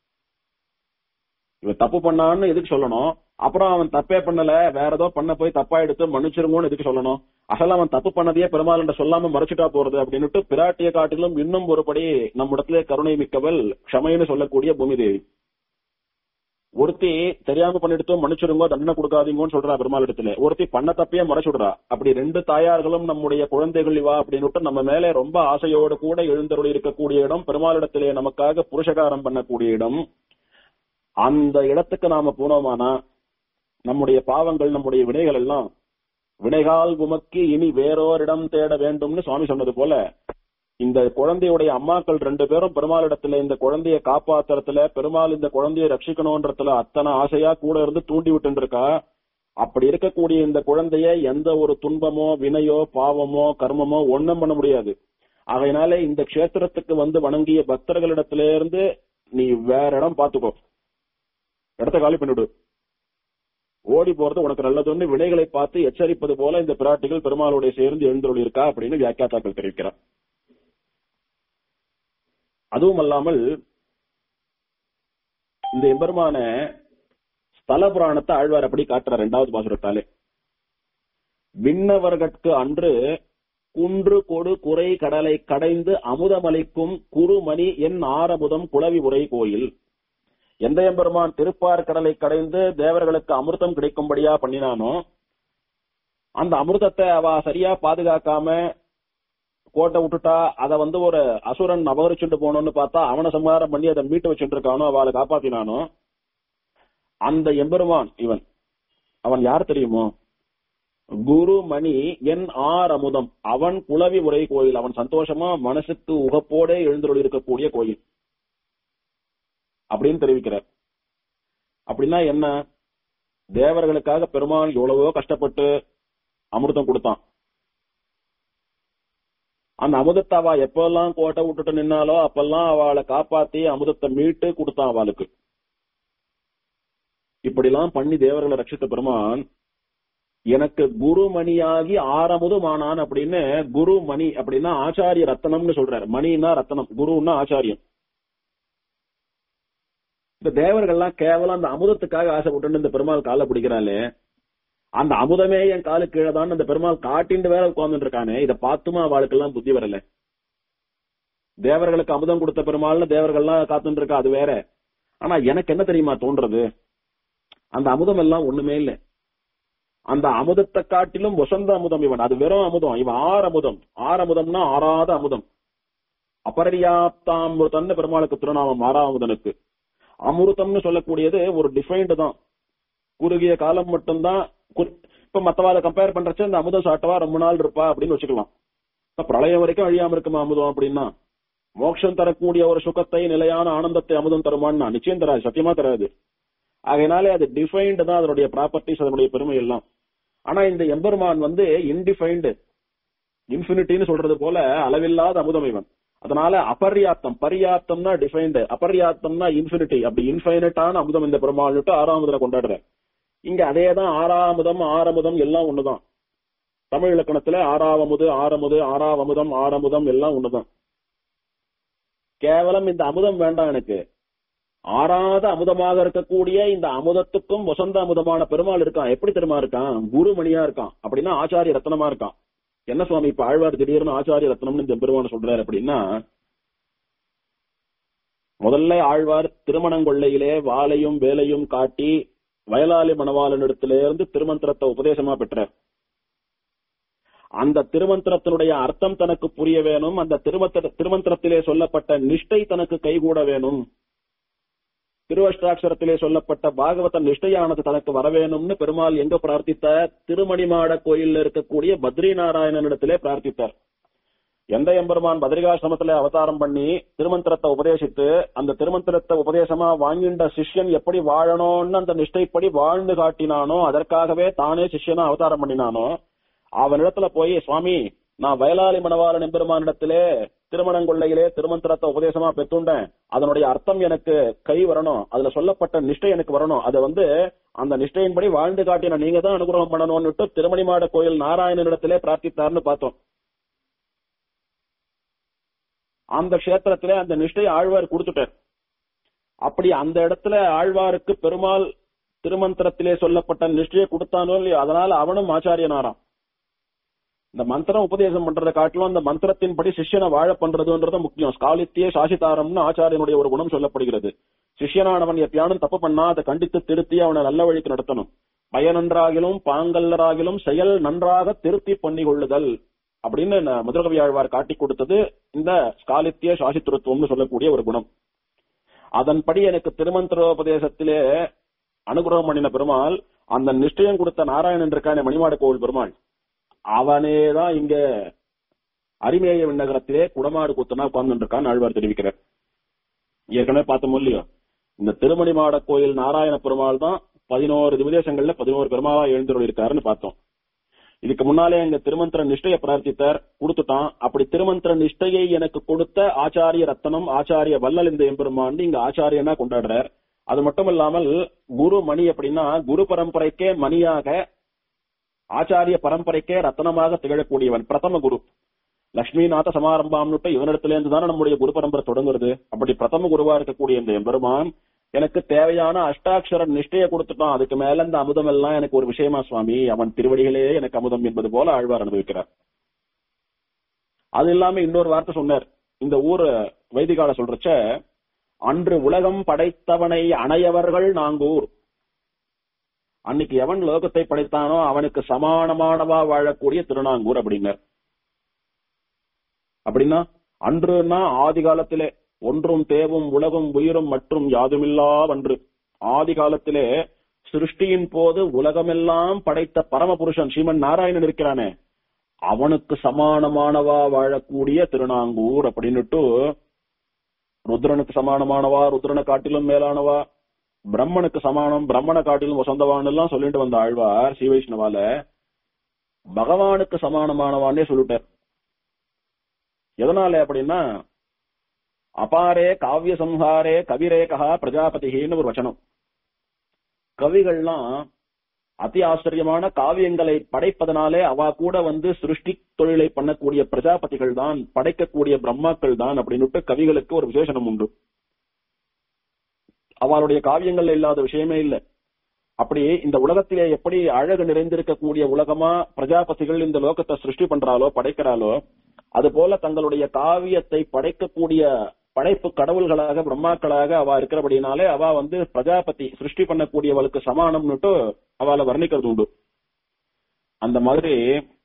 இவன் தப்பு பண்ணான்னு எதுக்கு சொல்லணும் அப்புறம் அவன் தப்பே பண்ணல வேற ஏதோ பண்ண போய் தப்பா எடுத்து மன்னிச்சிருங்கன்னு எதுக்கு சொல்லணும் அசல் அவன் தப்பு பண்ணதையே பெருமாள் சொல்லாம மறைச்சிட்டா போறது அப்படின்னுட்டு பிராட்டிய காட்டிலும் இன்னும் ஒருபடி நம்மிடத்திலே கருணை மிக்கவள் க்ஷமைன்னு சொல்லக்கூடிய பூமி தேவி ஒருத்தி தெரியாம பண்ணிடுத்தோம் மன்னிச்சிருங்கோ தண்டனை கொடுக்காதீங்கன்னு சொல்றா பெருமாள் இடத்துல ஒருத்தி பண்ண தப்பையே மறைச்சுடுறா அப்படி ரெண்டு தாயார்களும் நம்முடைய குழந்தைகள் இவா அப்படின்னுட்டு நம்ம மேலே ரொம்ப ஆசையோடு கூட எழுந்தருளி இருக்கக்கூடிய இடம் பெருமாளிடத்திலே நமக்காக புருஷகாரம் பண்ணக்கூடிய இடம் அந்த இடத்துக்கு நாம போனோமானா நம்முடைய பாவங்கள் நம்முடைய வினைகள் எல்லாம் வினைகால் உமக்கு இனி வேறோரிடம் தேட வேண்டும்னு சுவாமி சொன்னது போல இந்த குழந்தையுடைய அம்மாக்கள் ரெண்டு பேரும் பெருமாளிடத்துல இந்த குழந்தைய காப்பாத்துறதுல பெருமாள் இந்த குழந்தைய ரட்சிக்கணும்ன்றதுல அத்தனை ஆசையா கூட இருந்து தூண்டி விட்டு இருக்கா அப்படி இருக்கக்கூடிய இந்த குழந்தைய எந்த ஒரு துன்பமோ வினையோ பாவமோ கர்மமோ ஒண்ணும் பண்ண முடியாது அதனால இந்த க்ஷேத்திரத்துக்கு வந்து வணங்கிய பக்தர்களிடத்தில இருந்து நீ வேற இடம் பாத்துக்கோ இடத்த காலி பண்ணிவிடு ஓடி போறது உனக்கு நல்லதுன்னு வினைகளை பார்த்து எச்சரிப்பது போல இந்த பிராட்டிகள் பெருமாளுடைய சேர்ந்து எழுந்தருள் இருக்கா அப்படின்னு வியாக்கியாத்தாக்கள் தெரிவிக்கிறார் அதுவும் அல்லாமல் இந்த எம்பெருமான ஸ்தல புராணத்தை ஆழ்வார் அப்படி காட்டுற இரண்டாவது பாசுரத்தாலே விண்ணவர்கட்கு அன்று குன்று கொடு குறை கடலை கடைந்து அமுதமளிக்கும் குறுமணி என் ஆரமுதம் குளவி உரை கோயில் எந்த எம்பெருமான் திருப்பார் கடலை கடைந்து தேவர்களுக்கு அமிர்தம் கிடைக்கும்படியா பண்ணினானோ அந்த அமிர்தத்தை அவ சரியா பாதுகாக்காம கோட்டை விட்டுட்டா அத வந்து ஒரு அசுரன் அபகரிச்சுட்டு போனோம்னு பார்த்தா அவனை சம்ஹாரம் பண்ணி அதை மீட்டு வச்சுட்டு இருக்கானோ அவளை காப்பாத்தினானோ அந்த எம்பெருமான் இவன் அவன் யார் தெரியுமோ குரு மணி என் ஆர் அமுதம் அவன் குளவி உரை கோயில் அவன் சந்தோஷமா மனசுக்கு உகப்போட எழுந்துள்ள இருக்கக்கூடிய கோயில் அப்படின்னு தெரிவிக்கிறார் அப்படின்னா என்ன தேவர்களுக்காக பெருமாள் எவ்வளவோ கஷ்டப்பட்டு அமிர்தம் கொடுத்தான் அந்த அமுதத்தை அவ எப்பெல்லாம் கோட்டை விட்டுட்டு நின்னாலோ அப்பெல்லாம் அவளை காப்பாத்தி அமுதத்தை மீட்டு கொடுத்தான் அவளுக்கு இப்படிலாம் பண்ணி தேவர்களை ரட்சித்த பெருமான் எனக்கு குருமணியாகி ஆரமுதுமானான் அப்படின்னு குரு மணி அப்படின்னா ஆச்சாரிய ரத்தனம்னு சொல்றாரு மணின்னா ரத்தனம் குருன்னா ஆச்சாரியம் இந்த தேவர்கள்லாம் கேவலம் அந்த அமுதத்துக்காக ஆசைப்பட்டு இந்த பெருமாள் காலை பிடிக்கிறாளே அந்த அமுதமே என் காலு கீழே தான் அந்த பெருமாள் காட்டிண்டு வேற உட்கார்ந்துட்டு இருக்கானே இதை பார்த்துமா அவளுக்கெல்லாம் புத்தி வரல தேவர்களுக்கு அமுதம் கொடுத்த பெருமாள்னு தேவர்கள்லாம் காத்துட்டு இருக்கா அது வேற ஆனா எனக்கு என்ன தெரியுமா தோன்றது அந்த அமுதம் எல்லாம் ஒண்ணுமே இல்லை அந்த அமுதத்தை காட்டிலும் வசந்த அமுதம் இவன் அது வெறும் அமுதம் இவன் ஆரமுதம் ஆரமுதம்னா ஆறாத அமுதம் அபர்யாப்தாமிருதம்னு பெருமாளுக்கு திருநாமம் ஆறாமுதனுக்கு அமிர்தம்னு சொல்லக்கூடியது ஒரு டிஃபைன்டு தான் குறுகிய காலம் மட்டும்தான் கு- இப்ப மத்தவாத கம்பேர் பண்றச்ச இந்த அமுதம் சாட்டவா ரொம்ப நாள் இருப்பா அப்படின்னு வச்சுக்கலாம் இப்ப பிரளயம் வரைக்கும் அழியாம இருக்குமா அமுதம் அப்படின்னா மோட்சம் தரக்கூடிய ஒரு சுகத்தை நிலையான ஆனந்தத்தை அமுதம் தருமான்னா நிச்சயம் தராது சத்தியமா தராது ஆகையினாலே அது டிஃபைன்டு தான் அதனுடைய ப்ராப்பர்ட்டிஸ் அதனுடைய பெருமை எல்லாம் ஆனா இந்த எம்பெருமான் வந்து இன்டிஃபைன்டு இன்ஃபினிட்டின்னு சொல்றது போல அளவில்லாத அமுதம் இவன் அதனால அபர்யாப்தம் பர்யாப்தம்னா டிஃபைன்டு அபர்யாப்தம்னா இன்ஃபினிட்டி அப்படி இன்ஃபைனட்டான அமுதம் இந்த பெருமாள்ட்டு ஆறாமதுல கொண்டாடுற இங்க அதேதான் ஆறாமுதம் ஆறமுதம் எல்லாம் ஒண்ணுதான் தமிழ் இலக்கணத்துல ஆறாவமுது ஆறமுது ஆறாவமுதம் ஆறமுதம் எல்லாம் ஒண்ணுதான் கேவலம் இந்த அமுதம் வேண்டாம் எனக்கு ஆறாத அமுதமாக இருக்கக்கூடிய இந்த அமுதத்துக்கும் வசந்த அமுதமான பெருமாள் இருக்கான் எப்படி தெரியுமா இருக்கான் குருமணியா இருக்கான் அப்படின்னா ஆச்சாரிய ரத்னமா இருக்கான் என்ன சுவாமி இப்ப ஆழ்வார் திடீர்னு ஆச்சாரிய ரத்னம்னு இந்த பெருமான சொல்றாரு அப்படின்னா முதல்ல ஆழ்வார் திருமணங்கொள்ளையிலே வாளையும் வேலையும் காட்டி வயலாளி மணவாளனிடத்திலிருந்து திருமந்திரத்தை உபதேசமா பெற்றார் அந்த திருமந்திரத்தினுடைய அர்த்தம் தனக்கு புரிய வேணும் அந்த திருமந்திர திருமந்திரத்திலே சொல்லப்பட்ட நிஷ்டை தனக்கு கைகூட வேணும் திருவஷ்டாட்சரத்திலே சொல்லப்பட்ட பாகவத நிஷ்டையானது தனக்கு வர வேணும்னு பெருமாள் எங்க பிரார்த்தித்தார் திருமணிமாட கோயில்ல இருக்கக்கூடிய பத்ரி நாராயணனிடத்திலே பிரார்த்தித்தார் எந்த எம்பெருமான் பத்ரிகாசிரமத்திலே அவதாரம் பண்ணி திருமந்திரத்தை உபதேசித்து அந்த திருமந்திரத்தை உபதேசமா வாங்கின்ற சிஷ்யன் எப்படி வாழணும்னு அந்த நிஷ்டைப்படி வாழ்ந்து காட்டினானோ அதற்காகவே தானே சிஷ்யனா அவதாரம் பண்ணினானோ அவனிடத்துல போய் சுவாமி நான் வயலாளி மணவாளன் எம்பெருமானிடத்திலே திருமணங்கொள்ளையிலே திருமந்திரத்தை உபதேசமா பெற்றுண்டேன் அதனுடைய அர்த்தம் எனக்கு கை வரணும் அதுல சொல்லப்பட்ட நிஷ்டை எனக்கு வரணும் அதை வந்து அந்த நிஷ்டையின்படி வாழ்ந்து காட்டின நீங்க தான் அனுகிரகம் பண்ணணும்னுட்டு திருமணிமாட கோயில் நாராயணனிடத்திலே பிரார்த்தித்தார்னு பார்த்தோம் அந்த கஷேத்திரத்திலே அந்த நிஷ்டை ஆழ்வார் கொடுத்துட்டார் அப்படி அந்த இடத்துல ஆழ்வாருக்கு பெருமாள் திருமந்திரத்திலே சொல்லப்பட்ட நிஷ்டையை கொடுத்தானோ இல்லையோ அதனால அவனும் ஆச்சாரியனாராம் இந்த மந்திரம் உபதேசம் பண்றதை காட்டிலும் அந்த மந்திரத்தின்படி சிஷ்யனை வாழ பண்றதுன்றது முக்கியம் ஸ்காலித்தியே சாசிதாரம்னு ஆச்சாரியனுடைய ஒரு குணம் சொல்லப்படுகிறது சிஷ்யனானவன் எப்பயானும் தப்பு பண்ணா அதை கண்டித்து திருத்தி அவனை நல்ல வழிக்கு நடத்தணும் பயனன்றாகிலும் பாங்கல்லராகிலும் செயல் நன்றாக திருத்தி பண்ணி கொள்ளுதல் அப்படின்னு ந- மதுரகவி ஆழ்வார் காட்டி கொடுத்தது இந்த ஸ்காலித்திய சாசித்துவம்னு சொல்லக்கூடிய ஒரு குணம் அதன்படி எனக்கு திருமந்திரோபதேசத்திலே அனுகிரகம் பண்ணின பெருமாள் அந்த நிஷ்டயம் கொடுத்த நாராயணன் இருக்கானே மணிமாட கோவில் பெருமாள் அவனேதான் இங்க அரிமேய விண்ணகரத்திலே குடமாடு குத்தனா உட்கார்ந்து இருக்கான்னு ஆழ்வார் தெரிவிக்கிறார் ஏற்கனவே பார்த்தோம் இல்லையோ இந்த திருமணிமாட கோயில் நாராயண பெருமாள் தான் பதினோரு திவிதேசங்கள்ல பதினோரு பெருமாளா எழுந்தருள் இருக்காருன்னு பார்த்தோம் இதுக்கு முன்னாலே அங்க திருமந்திர நிஷ்டையை பிரார்த்தித்தார் கொடுத்துட்டான் அப்படி திருமந்திர நிஷ்டையை எனக்கு கொடுத்த ஆச்சாரிய ரத்தனம் ஆச்சாரிய வல்லல் இந்த எம்பெருமான் இங்க ஆச்சாரியனா கொண்டாடுறார் அது மட்டும் இல்லாமல் குரு மணி அப்படின்னா குரு பரம்பரைக்கே மணியாக ஆச்சாரிய பரம்பரைக்கே ரத்தனமாக திகழக்கூடியவன் பிரதம குரு லட்சுமிநாத சமாரம்பாம்னுட்டு இவனிடத்துல இருந்து தானே நம்முடைய குரு பரம்பரை தொடங்குறது அப்படி பிரதம குருவா இருக்கக்கூடிய இந்த எம்பெருமான் எனக்கு தேவையான அஷ்டாட்சர நிஷ்டையை கொடுத்துட்டான் அதுக்கு மேல இந்த அமுதம் எல்லாம் எனக்கு ஒரு விஷயமா சுவாமி அவன் திருவடிகளே எனக்கு அமுதம் என்பது போல ஆழ்வார் அனுபவிக்கிறார் அது இல்லாம இன்னொரு வார்த்தை சொன்னார் இந்த ஊர் வைதிகால சொல்றச்ச அன்று உலகம் படைத்தவனை அணையவர்கள் நாங்கூர் அன்னைக்கு எவன் லோகத்தை படைத்தானோ அவனுக்கு சமானமானவா வாழக்கூடிய திருநாங்கூர் அப்படின்னார் அப்படின்னா அன்றுனா ஆதி காலத்திலே ஒன்றும் தேவும் உலகும் உயிரும் மற்றும் யாதுமில்லாவன்று ஆதி காலத்திலே சிருஷ்டியின் போது உலகமெல்லாம் படைத்த பரமபுருஷன் ஸ்ரீமன் நாராயணன் இருக்கிறானே அவனுக்கு சமானமானவா வாழக்கூடிய திருநாங்கூர் அப்படின்னுட்டு ருத்ரனுக்கு சமானமானவா ருத்ரனை காட்டிலும் மேலானவா பிரம்மனுக்கு சமானம் பிரம்மனை காட்டிலும் வசந்தவான் எல்லாம் சொல்லிட்டு வந்த ஆழ்வார் ஸ்ரீ வைஷ்ணவால பகவானுக்கு சமானமானவான்னே சொல்லிட்டார் எதனால அப்படின்னா அபாரே காவிய சம்ஹாரே கவிரேகா பிரஜாபதின்னு ஒரு வச்சனம் கவிகள்லாம் அதி ஆச்சரியமான காவியங்களை படைப்பதனாலே அவ கூட வந்து சிருஷ்டி தொழிலை பண்ணக்கூடிய பிரஜாபதிகள் தான் படைக்கக்கூடிய பிரம்மாக்கள் தான் அப்படின்னுட்டு கவிகளுக்கு ஒரு விசேஷனம் உண்டு அவளுடைய காவியங்கள்ல இல்லாத விஷயமே இல்லை அப்படி இந்த உலகத்திலே எப்படி அழகு நிறைந்திருக்கக்கூடிய உலகமா பிரஜாபதிகள் இந்த லோகத்தை சிருஷ்டி பண்றாலோ படைக்கிறாளோ அது போல தங்களுடைய காவியத்தை படைக்கக்கூடிய படைப்பு கடவுள்களாக பிரம்மாக்களாக அவ இருக்கிறபடினாலே அவ வந்து பிரஜாபதி சிருஷ்டி பண்ணக்கூடியவளுக்கு சமானம்னுட்டு அவளை வர்ணிக்கிறது உண்டு அந்த மாதிரி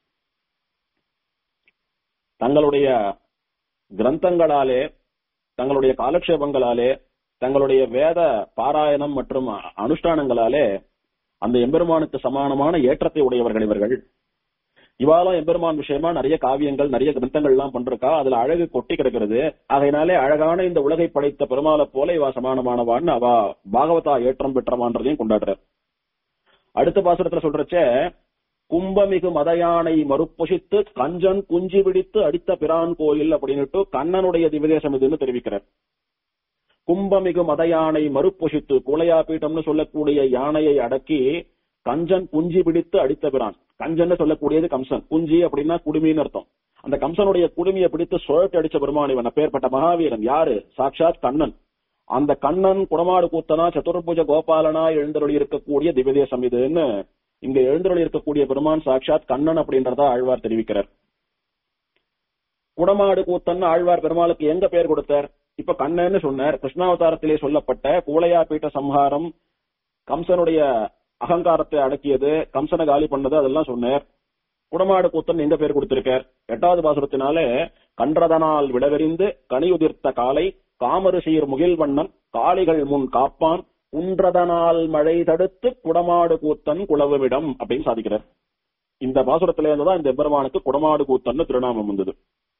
தங்களுடைய கிரந்தங்களாலே தங்களுடைய காலக்ஷேபங்களாலே தங்களுடைய வேத பாராயணம் மற்றும் அனுஷ்டானங்களாலே அந்த எம்பெருமானுக்கு சமானமான ஏற்றத்தை உடையவர்கள் இவர்கள் இவாலும் எம்பெருமான் விஷயமா நிறைய காவியங்கள் நிறைய கிரந்தங்கள் எல்லாம் பண்றக்கா அதுல அழகு கொட்டி கிடக்கிறது அதனாலே அழகான இந்த உலகை படைத்த பெருமாளை போல இவா சமானமானவான்னு அவ பாகவதா ஏற்றம் பெற்றவான்றதையும் கொண்டாடுறார் அடுத்த பாசுரத்துல சொல்றச்ச கும்பமிகு மதயானை மறுப்பொசித்து கஞ்சன் குஞ்சி பிடித்து அடித்த பிரான் கோயில் அப்படின்னுட்டு கண்ணனுடைய திவதேசம் இதுன்னு தெரிவிக்கிறார் கும்பமிகு மதயானை மறுப்பொசித்து குலையா பீட்டம்னு சொல்லக்கூடிய யானையை அடக்கி கஞ்சன் குஞ்சி பிடித்து அடித்த பிரான் கஞ்சன் சொல்லக்கூடியது கம்சன் குஞ்சி அப்படின்னா குடுமின்னு அர்த்தம் அந்த கம்சனுடைய குடுமியை பிடித்து சுழட்டி அடிச்ச பெருமான் இவன் பேர்பட்ட மகாவீரன் யாரு சாட்சாத் கண்ணன் அந்த கண்ணன் குடமாடு கூத்தனா சதுர்புஜ கோபாலனா எழுந்தருளி இருக்கக்கூடிய திவ்யதேசம் இதுன்னு இங்க எழுந்தருளி இருக்கக்கூடிய பெருமான் சாட்சாத் கண்ணன் அப்படின்றத ஆழ்வார் தெரிவிக்கிறார் குடமாடு கூத்தன் ஆழ்வார் பெருமாளுக்கு எங்க பேர் கொடுத்தார் இப்ப கண்ணன்னு சொன்னார் கிருஷ்ணாவதாரத்திலே சொல்லப்பட்ட கூலையா பீட்ட சம்ஹாரம் கம்சனுடைய அகங்காரத்தை அடக்கியது கம்சனை காலி பண்ணது அதெல்லாம் சொன்னார் குடமாடு கூத்தன் எங்க பேர் கொடுத்திருக்கார் எட்டாவது பாசுரத்தினாலே கன்றதனால் விடவெறிந்து கனியுதிர்த்த காலை காமரு சீர் முகில்வண்ணன் காளிகள் முன் காப்பான் குன்றதனால் மழை தடுத்து குடமாடு கூத்தன் குளவுவிடம் அப்படின்னு சாதிக்கிறார் இந்த பாசுரத்தில இருந்துதான் இந்த பெருமானுக்கு குடமாடு கூத்தன் திருநாமம் வந்தது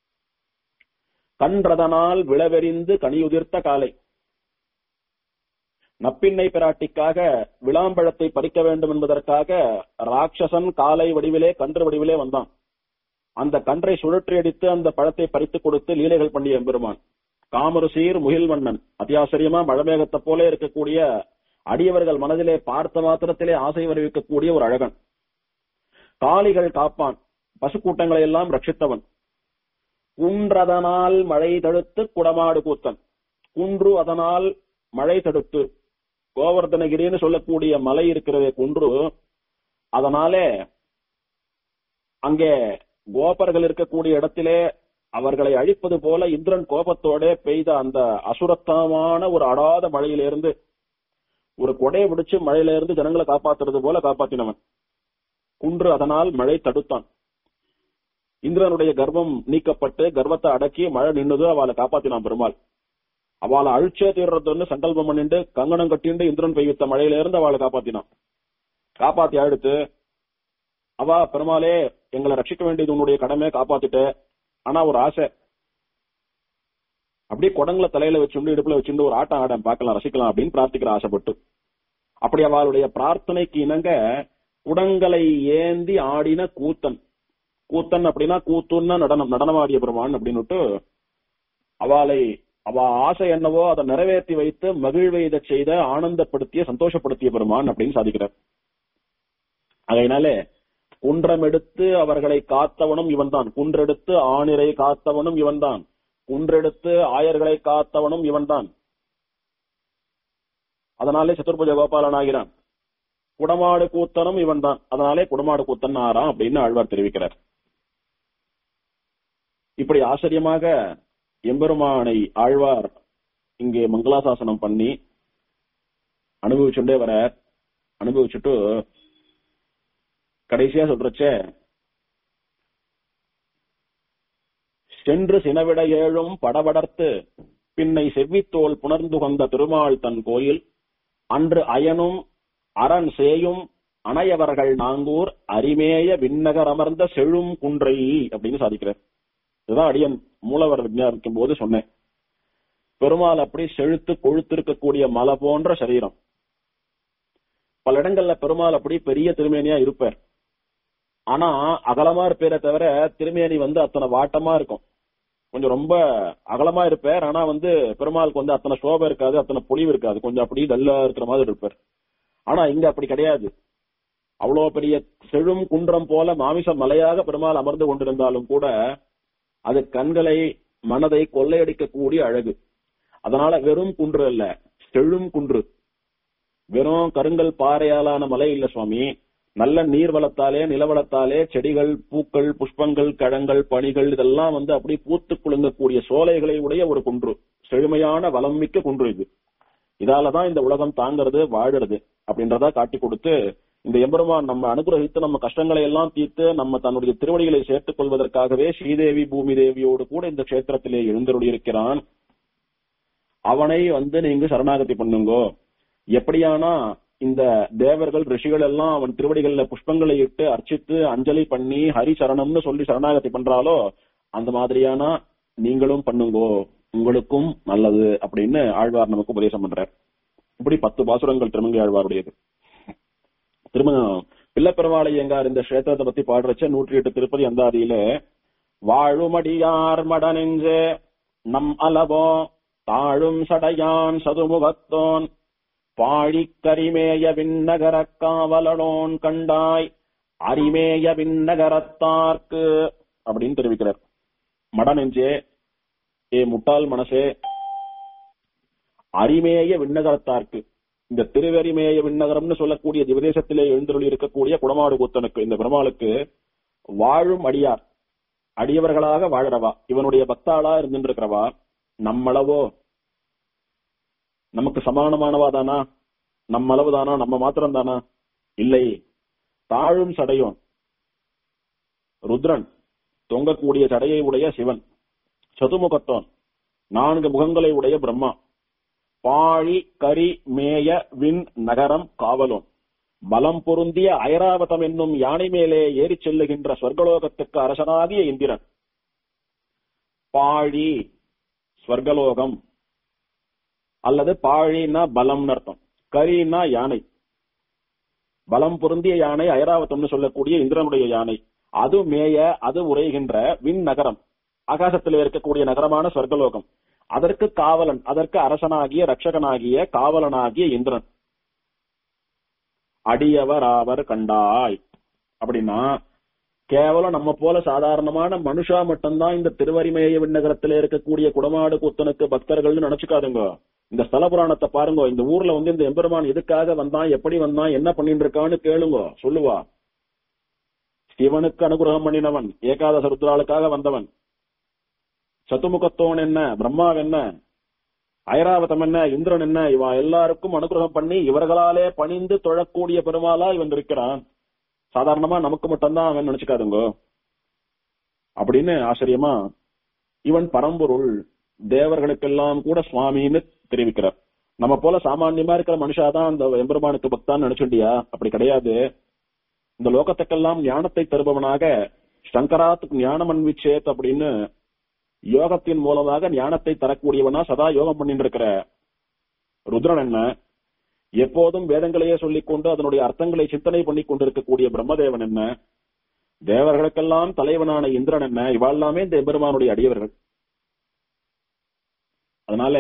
கன்றதனால் விளவெறிந்து கனியுதிர்த்த காலை நப்பிண்ணை பிராட்டிக்காக விளாம்பழத்தை பறிக்க வேண்டும் என்பதற்காக ராட்சசன் காலை வடிவிலே கன்று வடிவிலே வந்தான் அந்த கன்றை சுழற்றி அடித்து அந்த பழத்தை பறித்து கொடுத்து லீலைகள் பண்ணிய எம்பெருமான் காமருசீர் முகில்வண்ணன் அத்தியாச்சரியமா மழமேகத்தை போல இருக்கக்கூடிய அடியவர்கள் மனதிலே பார்த்த மாத்திரத்திலே ஆசை வருவிக்கக்கூடிய ஒரு அழகன் காளிகள் காப்பான் பசுக்கூட்டங்களை எல்லாம் ரட்சித்தவன் குன்றதனால் மழை தடுத்து குடமாடு கூத்தன் குன்று அதனால் மழை தடுத்து கோவர்தனகிரின்னு சொல்லக்கூடிய மலை இருக்கிறதே குன்று அதனாலே அங்கே கோபர்கள் இருக்கக்கூடிய இடத்திலே அவர்களை அழிப்பது போல இந்திரன் கோபத்தோட பெய்த அந்த அசுரத்தமான ஒரு அடாத மழையிலிருந்து ஒரு கொடையை பிடிச்சு மழையில இருந்து ஜனங்களை காப்பாத்துறது போல காப்பாத்தினவன் குன்று அதனால் மழை தடுத்தான் இந்திரனுடைய கர்வம் நீக்கப்பட்டு கர்வத்தை அடக்கி மழை நின்னுது அவளை காப்பாத்தினான் பெருமாள் அவளை அழிச்சே தீர்றதுன்னு சங்கல்பம் பண்ணிட்டு கங்கணம் கட்டிண்டு இந்திரன் பெய்வித்த மழையில இருந்து அவளை காப்பாத்தினான் காப்பாத்தி அழுத்து அவ பெருமாளே எங்களை ரட்சிக்க வேண்டியது உன்னுடைய கடமை காப்பாத்திட்ட ஆனா ஒரு ஆசை அப்படியே குடங்குல தலையில வச்சுண்டு இடுப்புல வச்சுண்டு ஒரு ஆட்டம் ஆடம் பார்க்கலாம் ரசிக்கலாம் அப்படின்னு பிரார்த்திக்கிற ஆசைப்பட்டு அப்படி அவளுடைய பிரார்த்தனைக்கு இணங்க குடங்களை ஏந்தி ஆடின கூத்தன் கூத்தன் அப்படின்னா கூத்துன்னா நடனம் நடனமாடிய பெருமான் அப்படின்னுட்டு அவளை அவ ஆசை என்னவோ அதை நிறைவேற்றி வைத்து மகிழ்வெய்த செய்த ஆனந்தப்படுத்திய சந்தோஷப்படுத்திய பெருமான் அப்படின்னு சாதிக்கிறார் அதனாலே குன்றம் எடுத்து அவர்களை காத்தவனும் இவன்தான் குன்றெடுத்து ஆணிரை காத்தவனும் இவன்தான் குன்றெடுத்து ஆயர்களை காத்தவனும் இவன்தான் அதனாலே சதுர்புஜ கோபாலன் ஆகிறான் குடமாடு கூத்தனும் இவன்தான் அதனாலே குடமாடு கூத்தன் ஆறான் அப்படின்னு ஆழ்வார் தெரிவிக்கிறார் இப்படி ஆச்சரியமாக எம்பெருமானை ஆழ்வார் இங்கே மங்களாசாசனம் பண்ணி அனுபவிச்சுட்டே வர அனுபவிச்சுட்டு கடைசியா சொல்றச்சே சென்று சினவிட ஏழும் படபடர்த்து பின்னை செவ்வித்தோல் புணர்ந்துகந்த திருமால் தன் கோயில் அன்று அயனும் அரண் சேயும் அணையவர்கள் நாங்கூர் அரிமேய விண்ணகர் அமர்ந்த செழும் குன்றை அப்படின்னு சாதிக்கிறார் இதுதான் அடியன் மூலவர் விஞ்ஞாபிக்கும் போது சொன்னேன் பெருமாள் அப்படி செழுத்து கொழுத்து இருக்கக்கூடிய மலை போன்ற சரீரம் பல இடங்கள்ல பெருமாள் அப்படி பெரிய திருமேனியா இருப்பார் ஆனா அகலமா இருப்பேரே தவிர திருமேனி வந்து அத்தனை வாட்டமா இருக்கும் கொஞ்சம் ரொம்ப அகலமா இருப்பார் ஆனா வந்து பெருமாளுக்கு வந்து அத்தனை சோபை இருக்காது அத்தனை பொலிவு இருக்காது கொஞ்சம் அப்படி டல்லா இருக்கிற மாதிரி இருப்பார் ஆனா இங்க அப்படி கிடையாது அவ்வளவு பெரிய செழும் குன்றம் போல மாமிச மலையாக பெருமாள் அமர்ந்து கொண்டிருந்தாலும் கூட அது கண்களை மனதை கொள்ளையடிக்கக்கூடிய அழகு அதனால வெறும் குன்று அல்ல செழும் குன்று வெறும் கருங்கல் பாறையாலான மலை இல்ல சுவாமி நல்ல நீர் வளத்தாலே நிலவளத்தாலே செடிகள் பூக்கள் புஷ்பங்கள் கழங்கள் பணிகள் இதெல்லாம் வந்து அப்படி பூத்து குலுங்கக்கூடிய சோலைகளை உடைய ஒரு குன்று செழுமையான வளம் மிக்க குன்று இது இதாலதான் இந்த உலகம் தாங்கிறது வாழுறது அப்படின்றத காட்டி கொடுத்து இந்த எம்பெருமான் நம்ம அனுகிரகித்து நம்ம கஷ்டங்களை எல்லாம் தீர்த்து நம்ம தன்னுடைய திருவடிகளை சேர்த்துக் கொள்வதற்காகவே ஸ்ரீதேவி பூமி தேவியோடு கூட இந்த கஷேத்திரத்திலே எழுந்தருளியிருக்கிறான் அவனை வந்து நீங்க சரணாகதி பண்ணுங்கோ எப்படியானா இந்த தேவர்கள் ரிஷிகள் எல்லாம் அவன் திருவடிகள்ல புஷ்பங்களை இட்டு அர்ச்சித்து அஞ்சலி பண்ணி ஹரி சரணம்னு சொல்லி சரணாகதி பண்றாலோ அந்த மாதிரியானா நீங்களும் பண்ணுங்கோ உங்களுக்கும் நல்லது அப்படின்னு ஆழ்வார் நமக்கு உபதேசம் பண்றார் இப்படி பத்து பாசுரங்கள் திருமங்கை ஆழ்வாருடையது திரும்ப பிள்ளைப்பெருமாளை எங்கார் இந்த கஷேத்திரத்தை பத்தி பாடுறச்ச நூற்றி எட்டு திருப்பதி அந்தாதியில வாழுமடியார் மடனெஞ்சே நம் அளவோ தாழும் சடையான் சதுமுகத்தோன் பாழிக் கரிமேய விண்ணகர காவலனோன் கண்டாய் அரிமேய விண்ணகரத்தார்க்கு அப்படின்னு தெரிவிக்கிறார் மடனெஞ்சே ஏ முட்டாள் மனசே அரிமேய விண்ணகரத்தார்க்கு இந்த திருவெறிமேய விண்ணகரம்னு சொல்லக்கூடிய திவதேசத்திலே எழுந்தருளி இருக்கக்கூடிய குடமாடு கூத்தனுக்கு இந்த பெருமாளுக்கு வாழும் அடியார் அடியவர்களாக வாழறவா இவனுடைய பக்தாளா இருந்துருக்கிறவா நம்மளவோ நமக்கு சமானமானவா தானா நம்ம அளவு தானா நம்ம மாத்திரம் தானா இல்லை தாழும் சடையோன் ருத்ரன் தொங்கக்கூடிய சடையை உடைய சிவன் சதுமுகத்தோன் நான்கு முகங்களை உடைய பிரம்மா பாழி கரி மேய விண் நகரம் காவலோன் பலம் பொருந்திய ஐராவதம் என்னும் யானை மேலே ஏறிச் செல்லுகின்ற ஸ்வர்கலோகத்துக்கு அரசனாகிய இந்திரன் பாழி ஸ்வர்கலோகம் அல்லது பாழினா பலம்னு அர்த்தம் கரினா யானை பலம் பொருந்திய யானை ஐராவதம்னு சொல்லக்கூடிய இந்திரனுடைய யானை அது மேய அது உரைகின்ற விண் நகரம் ஆகாசத்தில் இருக்கக்கூடிய நகரமான சொர்க்கலோகம் அதற்கு காவலன் அதற்கு அரசனாகிய ரட்சகனாகிய காவலனாகிய இந்திரன் அடியவர் ஆவர் கண்டாய் அப்படின்னா கேவலம் நம்ம போல சாதாரணமான மனுஷா மட்டும்தான் இந்த திருவரிமேய விண்ணகரத்துல இருக்கக்கூடிய குடமாடு கூத்தனுக்கு பக்தர்கள்னு நினைச்சுக்காதுங்க இந்த ஸ்தல புராணத்தை பாருங்க இந்த ஊர்ல வந்து இந்த எம்பெருமான் எதுக்காக வந்தான் எப்படி வந்தான் என்ன பண்ணிட்டு இருக்கான்னு கேளுங்க சொல்லுவா சிவனுக்கு அனுகிரகம் பண்ணினவன் ஏகாதச ருத்ராளுக்காக வந்தவன் சத்துமுகத்தோன் என்ன பிரம்மா என்ன ஐராவதம் என்ன இந்திரன் என்ன இவா எல்லாருக்கும் அனுகிரகம் பண்ணி இவர்களாலே பணிந்து தொழக்கூடிய பெருமாளா இவன் இருக்கிறான் சாதாரணமா நமக்கு மட்டும்தான் அவன் நினைச்சுக்காதுங்க அப்படின்னு ஆச்சரியமா இவன் பரம்பொருள் தேவர்களுக்கெல்லாம் கூட சுவாமின்னு தெரிவிக்கிறார் நம்ம போல சாமான்யமா இருக்கிற மனுஷாதான் அந்த எம்பெருமானுக்கு பக்தான்னு நினைச்சுட்டியா அப்படி கிடையாது இந்த லோகத்துக்கெல்லாம் ஞானத்தை தருபவனாக சங்கராத்துக்கு ஞானம் அன்விச்சேத் அப்படின்னு யோகத்தின் மூலமாக ஞானத்தை தரக்கூடியவனா சதா யோகம் பண்ணிட்டு இருக்கிற ருத்ரன் என்ன எப்போதும் வேதங்களையே சொல்லிக் கொண்டு அதனுடைய அர்த்தங்களை சிந்தனை பண்ணி கொண்டிருக்கக்கூடிய பிரம்மதேவன் என்ன தேவர்களுக்கெல்லாம் தலைவனான இந்திரன் என்ன இவாழ்லாமே இந்த எம்பெருமானுடைய அடியவர்கள் அதனால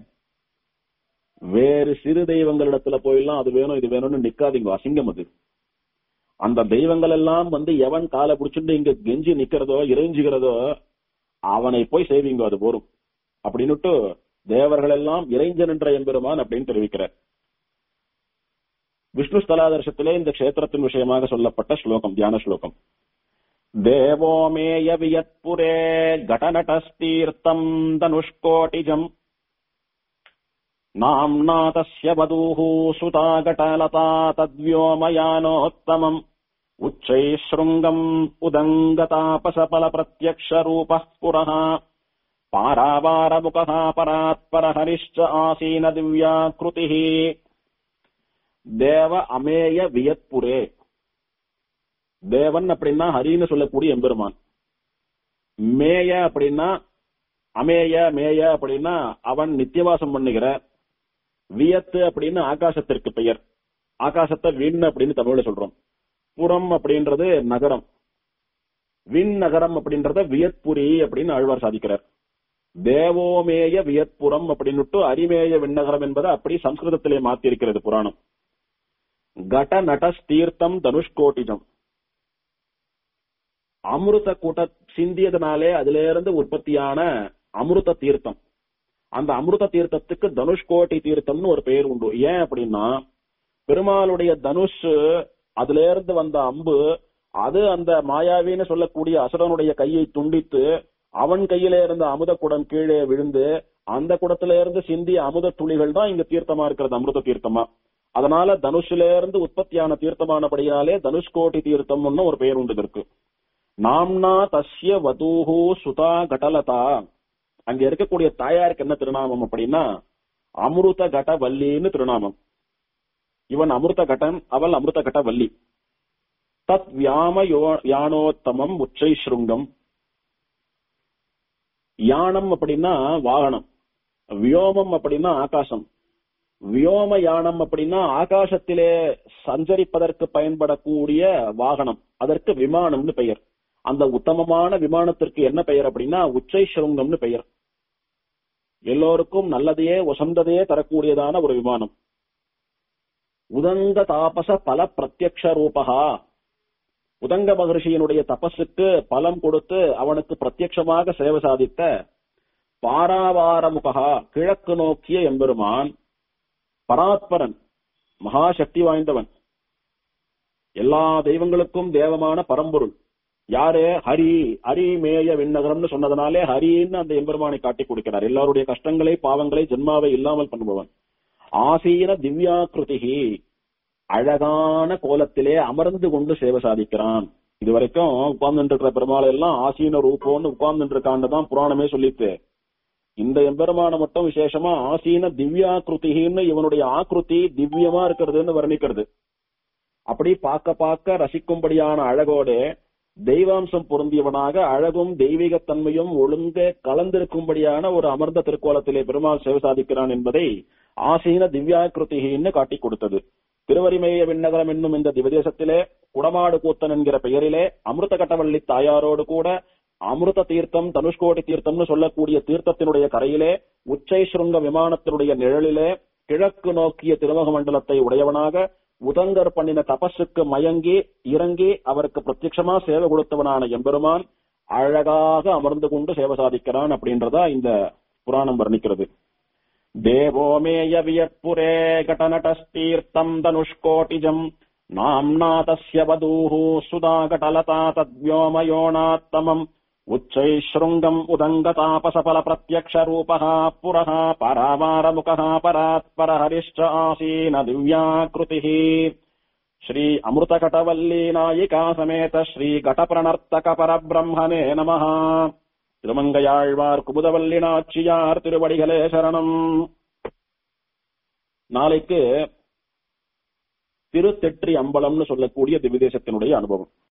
வேறு சிறு தெய்வங்களிடத்துல போயெல்லாம் அது வேணும் இது வேணும்னு நிக்காதீங்க அசிங்கம் அது அந்த தெய்வங்கள் எல்லாம் வந்து எவன் காலை பிடிச்சிட்டு இங்க கெஞ்சி நிக்கிறதோ இறைஞ்சுகிறதோ அவனை போய் செய்வீங்க அது போரும் அப்படின்னுட்டு தேவர்கள் எல்லாம் இறைஞ்சன் என்ற எம்பெருமான் அப்படின்னு தெரிவிக்கிறார் விஷ்ணு ஸ்தலாதர்சத்திலே இந்த கஷேத்திரத்தின் விஷயமாக சொல்லப்பட்ட ஸ்லோகம் தியான ஸ்லோகம் தேவோமேய வியத்புரே கடநடஸ்தீர்த்தம் தனுஷ்கோட்டிஜம் நாம்னா தஸ்ய வதூः சுதா கடலதா தத்வ்யோமயானோத்தமம் உச்சை ஸ்ருங்கம் உதங்கதாபசபல பிரத்யக்ஷ ரூபः புரः பாராவாரமுகः பராத்பர ஹரிஷ்ச ஆசீன திவ்யாக்கிருதிः தேவ அமேய வியத்புரே தேவன் அப்படின்னா ஹரின்னு சொல்லக்கூடிய எம்பெருமான் மேய அப்படின்னா அமேய மேய அப்படின்னா அவன் நித்தியவாசம் பண்ணுகிற வியத்து அப்படின்னு ஆகாசத்திற்கு பெயர் ஆகாசத்தை விண் அப்படின்னு தமிழ்ல சொல்றோம் புறம் அப்படின்றது நகரம் விண் நகரம் அப்படின்றத வியத்புரி அப்படின்னு ஆழ்வார் சாதிக்கிறார் தேவோமேய வியத்புரம் அப்படின்னுட்டு அரிமேய விண்ணகரம் என்பதை அப்படி சம்ஸ்கிருதத்திலே மாத்தி இருக்கிறது புராணம் கட நடஸ்தீர்த்தம் தனுஷ்கோட்டிஜம் அமிர்த கூட்ட சிந்தியதுனாலே அதில இருந்து உற்பத்தியான அமிர்த தீர்த்தம் அந்த அமிர்த தீர்த்தத்துக்கு தனுஷ்கோட்டி தீர்த்தம்னு ஒரு பெயர் உண்டு ஏன் அப்படின்னா பெருமாளுடைய தனுஷ் அதுல இருந்து வந்த அம்பு அது அந்த மாயாவின்னு சொல்லக்கூடிய அசுரனுடைய கையை துண்டித்து அவன் கையில இருந்த அமுத குடம் கீழே விழுந்து அந்த குடத்துல இருந்து சிந்திய அமுத துளிகள் தான் இங்க தீர்த்தமா இருக்கிறது அமிர்த தீர்த்தமா அதனால தனுஷ்ல இருந்து உற்பத்தியான தீர்த்தமானபடியாலே தனுஷ்கோட்டி தீர்த்தம்னு ஒரு பெயர் உண்டு இதற்கு நாம்னா தஸ்ய வதூஹு சுதா கடலதா அங்க இருக்கக்கூடிய தாயாருக்கு என்ன திருநாமம் அப்படின்னா அமிர்த கட வல்லின்னு திருநாமம் இவன் அமிர்த கடன் அவள் அமிர்த கட வள்ளி தத் வியாம யோ- யானோத்தமம் உச்சை ஸ்ருங்கம் யானம் அப்படின்னா வாகனம் வியோமம் அப்படின்னா ஆகாசம் வியோம யானம் அப்படின்னா ஆகாசத்திலே சஞ்சரிப்பதற்கு பயன்படக்கூடிய வாகனம் அதற்கு விமானம்னு பெயர் அந்த உத்தமமான விமானத்திற்கு என்ன பெயர் அப்படின்னா உச்சை ஸ்ருங்கம்னு பெயர் எல்லோருக்கும் நல்லதையே உசந்ததையே தரக்கூடியதான ஒரு விமானம் உதங்க தாபச பல பிரத்யக்ஷ ரூபகா உதங்க மகர்ஷியினுடைய தபஸுக்கு பலம் கொடுத்து அவனுக்கு பிரத்யட்சமாக சேவை சாதித்த பாராவாரமுகா கிழக்கு நோக்கிய எம்பெருமான் பராத்பரன் மகாசக்தி வாய்ந்தவன் எல்லா தெய்வங்களுக்கும் தேவமான பரம்பொருள் யாரு ஹரி ஹரி மேய விண்ணகரம்னு சொன்னதுனாலே ஹரின்னு அந்த எம்பெருமானை காட்டி கொடுக்கிறார் எல்லாருடைய கஷ்டங்களை பாவங்களை ஜென்மாவை இல்லாமல் பண்ணுபவன் ஆசீன திவ்யாக்கிருதிகி அழகான கோலத்திலே அமர்ந்து கொண்டு சேவை சாதிக்கிறான் இது வரைக்கும் உட்கார்ந்து இருக்கிற பெருமாள் எல்லாம் ஆசீன ரூபம்னு உட்கார்ந்து இருக்கான்னு தான் புராணமே சொல்லித்து இந்த எம்பெருமான மட்டும் விசேஷமா ஆசீன திவ்யாக்கிருதின்னு இவனுடைய ஆக்கிருதி திவ்யமா இருக்கிறதுன்னு வர்ணிக்கிறது அப்படி பார்க்க பார்க்க ரசிக்கும்படியான அழகோடு தெய்வாம்சம் பொருந்தியவனாக அழகும் தெய்வீகத்தன்மையும் ஒழுங்க கலந்திருக்கும்படியான ஒரு அமர்ந்த திருக்கோலத்திலே பெருமாள் சேவை சாதிக்கிறான் என்பதை ஆசீன திவ்யாக்கிருதின்னு காட்டிக் கொடுத்தது திருவரிமேய விண்ணகரம் என்னும் இந்த திவதேசத்திலே குடமாடு கூத்தன் என்கிற பெயரிலே அமிர்த கட்டவள்ளி தாயாரோடு கூட அமிர்த தீர்த்தம் தனுஷ்கோடி தீர்த்தம்னு சொல்லக்கூடிய தீர்த்தத்தினுடைய கரையிலே உச்சை சுருங்க விமானத்தினுடைய நிழலிலே கிழக்கு நோக்கிய திருமுக மண்டலத்தை உடையவனாக உதங்கர் பண்ணின தபஸுக்கு மயங்கி இறங்கி அவருக்கு பிரத்யட்சமா சேவை கொடுத்தவனான எம்பெருமான் அழகாக அமர்ந்து கொண்டு சேவை சாதிக்கிறான் அப்படின்றதா இந்த புராணம் வர்ணிக்கிறது தேவோ மேய வியற்புரே கடநடஸ்தீர்த்தம் தனுஷ்கோட்டிஜம் நாம்னா தஸ்ய வதூः சுதா கடலதா தத்வ்யோமயோனாத்தமம் உச்சை ஸ்ருங்கம் உதங்கதாபசபல பிரத்யக்ஷ ரூபः புரः பராவாரமுகः பராத்பர ஹரிஷ்ட ஆசீன திவ்யாकृतिः श्री अमृतकटवल्ली नायिका समेत श्री घटप्रणर्तक परब्रह्मणे नमः திருமங்கையாழ்வார் குமுதவல்லி நாச்சியார் திருவடிகளே சரணம் நாளைக்கு திருத்தெற்றி அம்பலம்னு சொல்லக்கூடிய திவ்யதேசத்தினுடைய அனுபவம்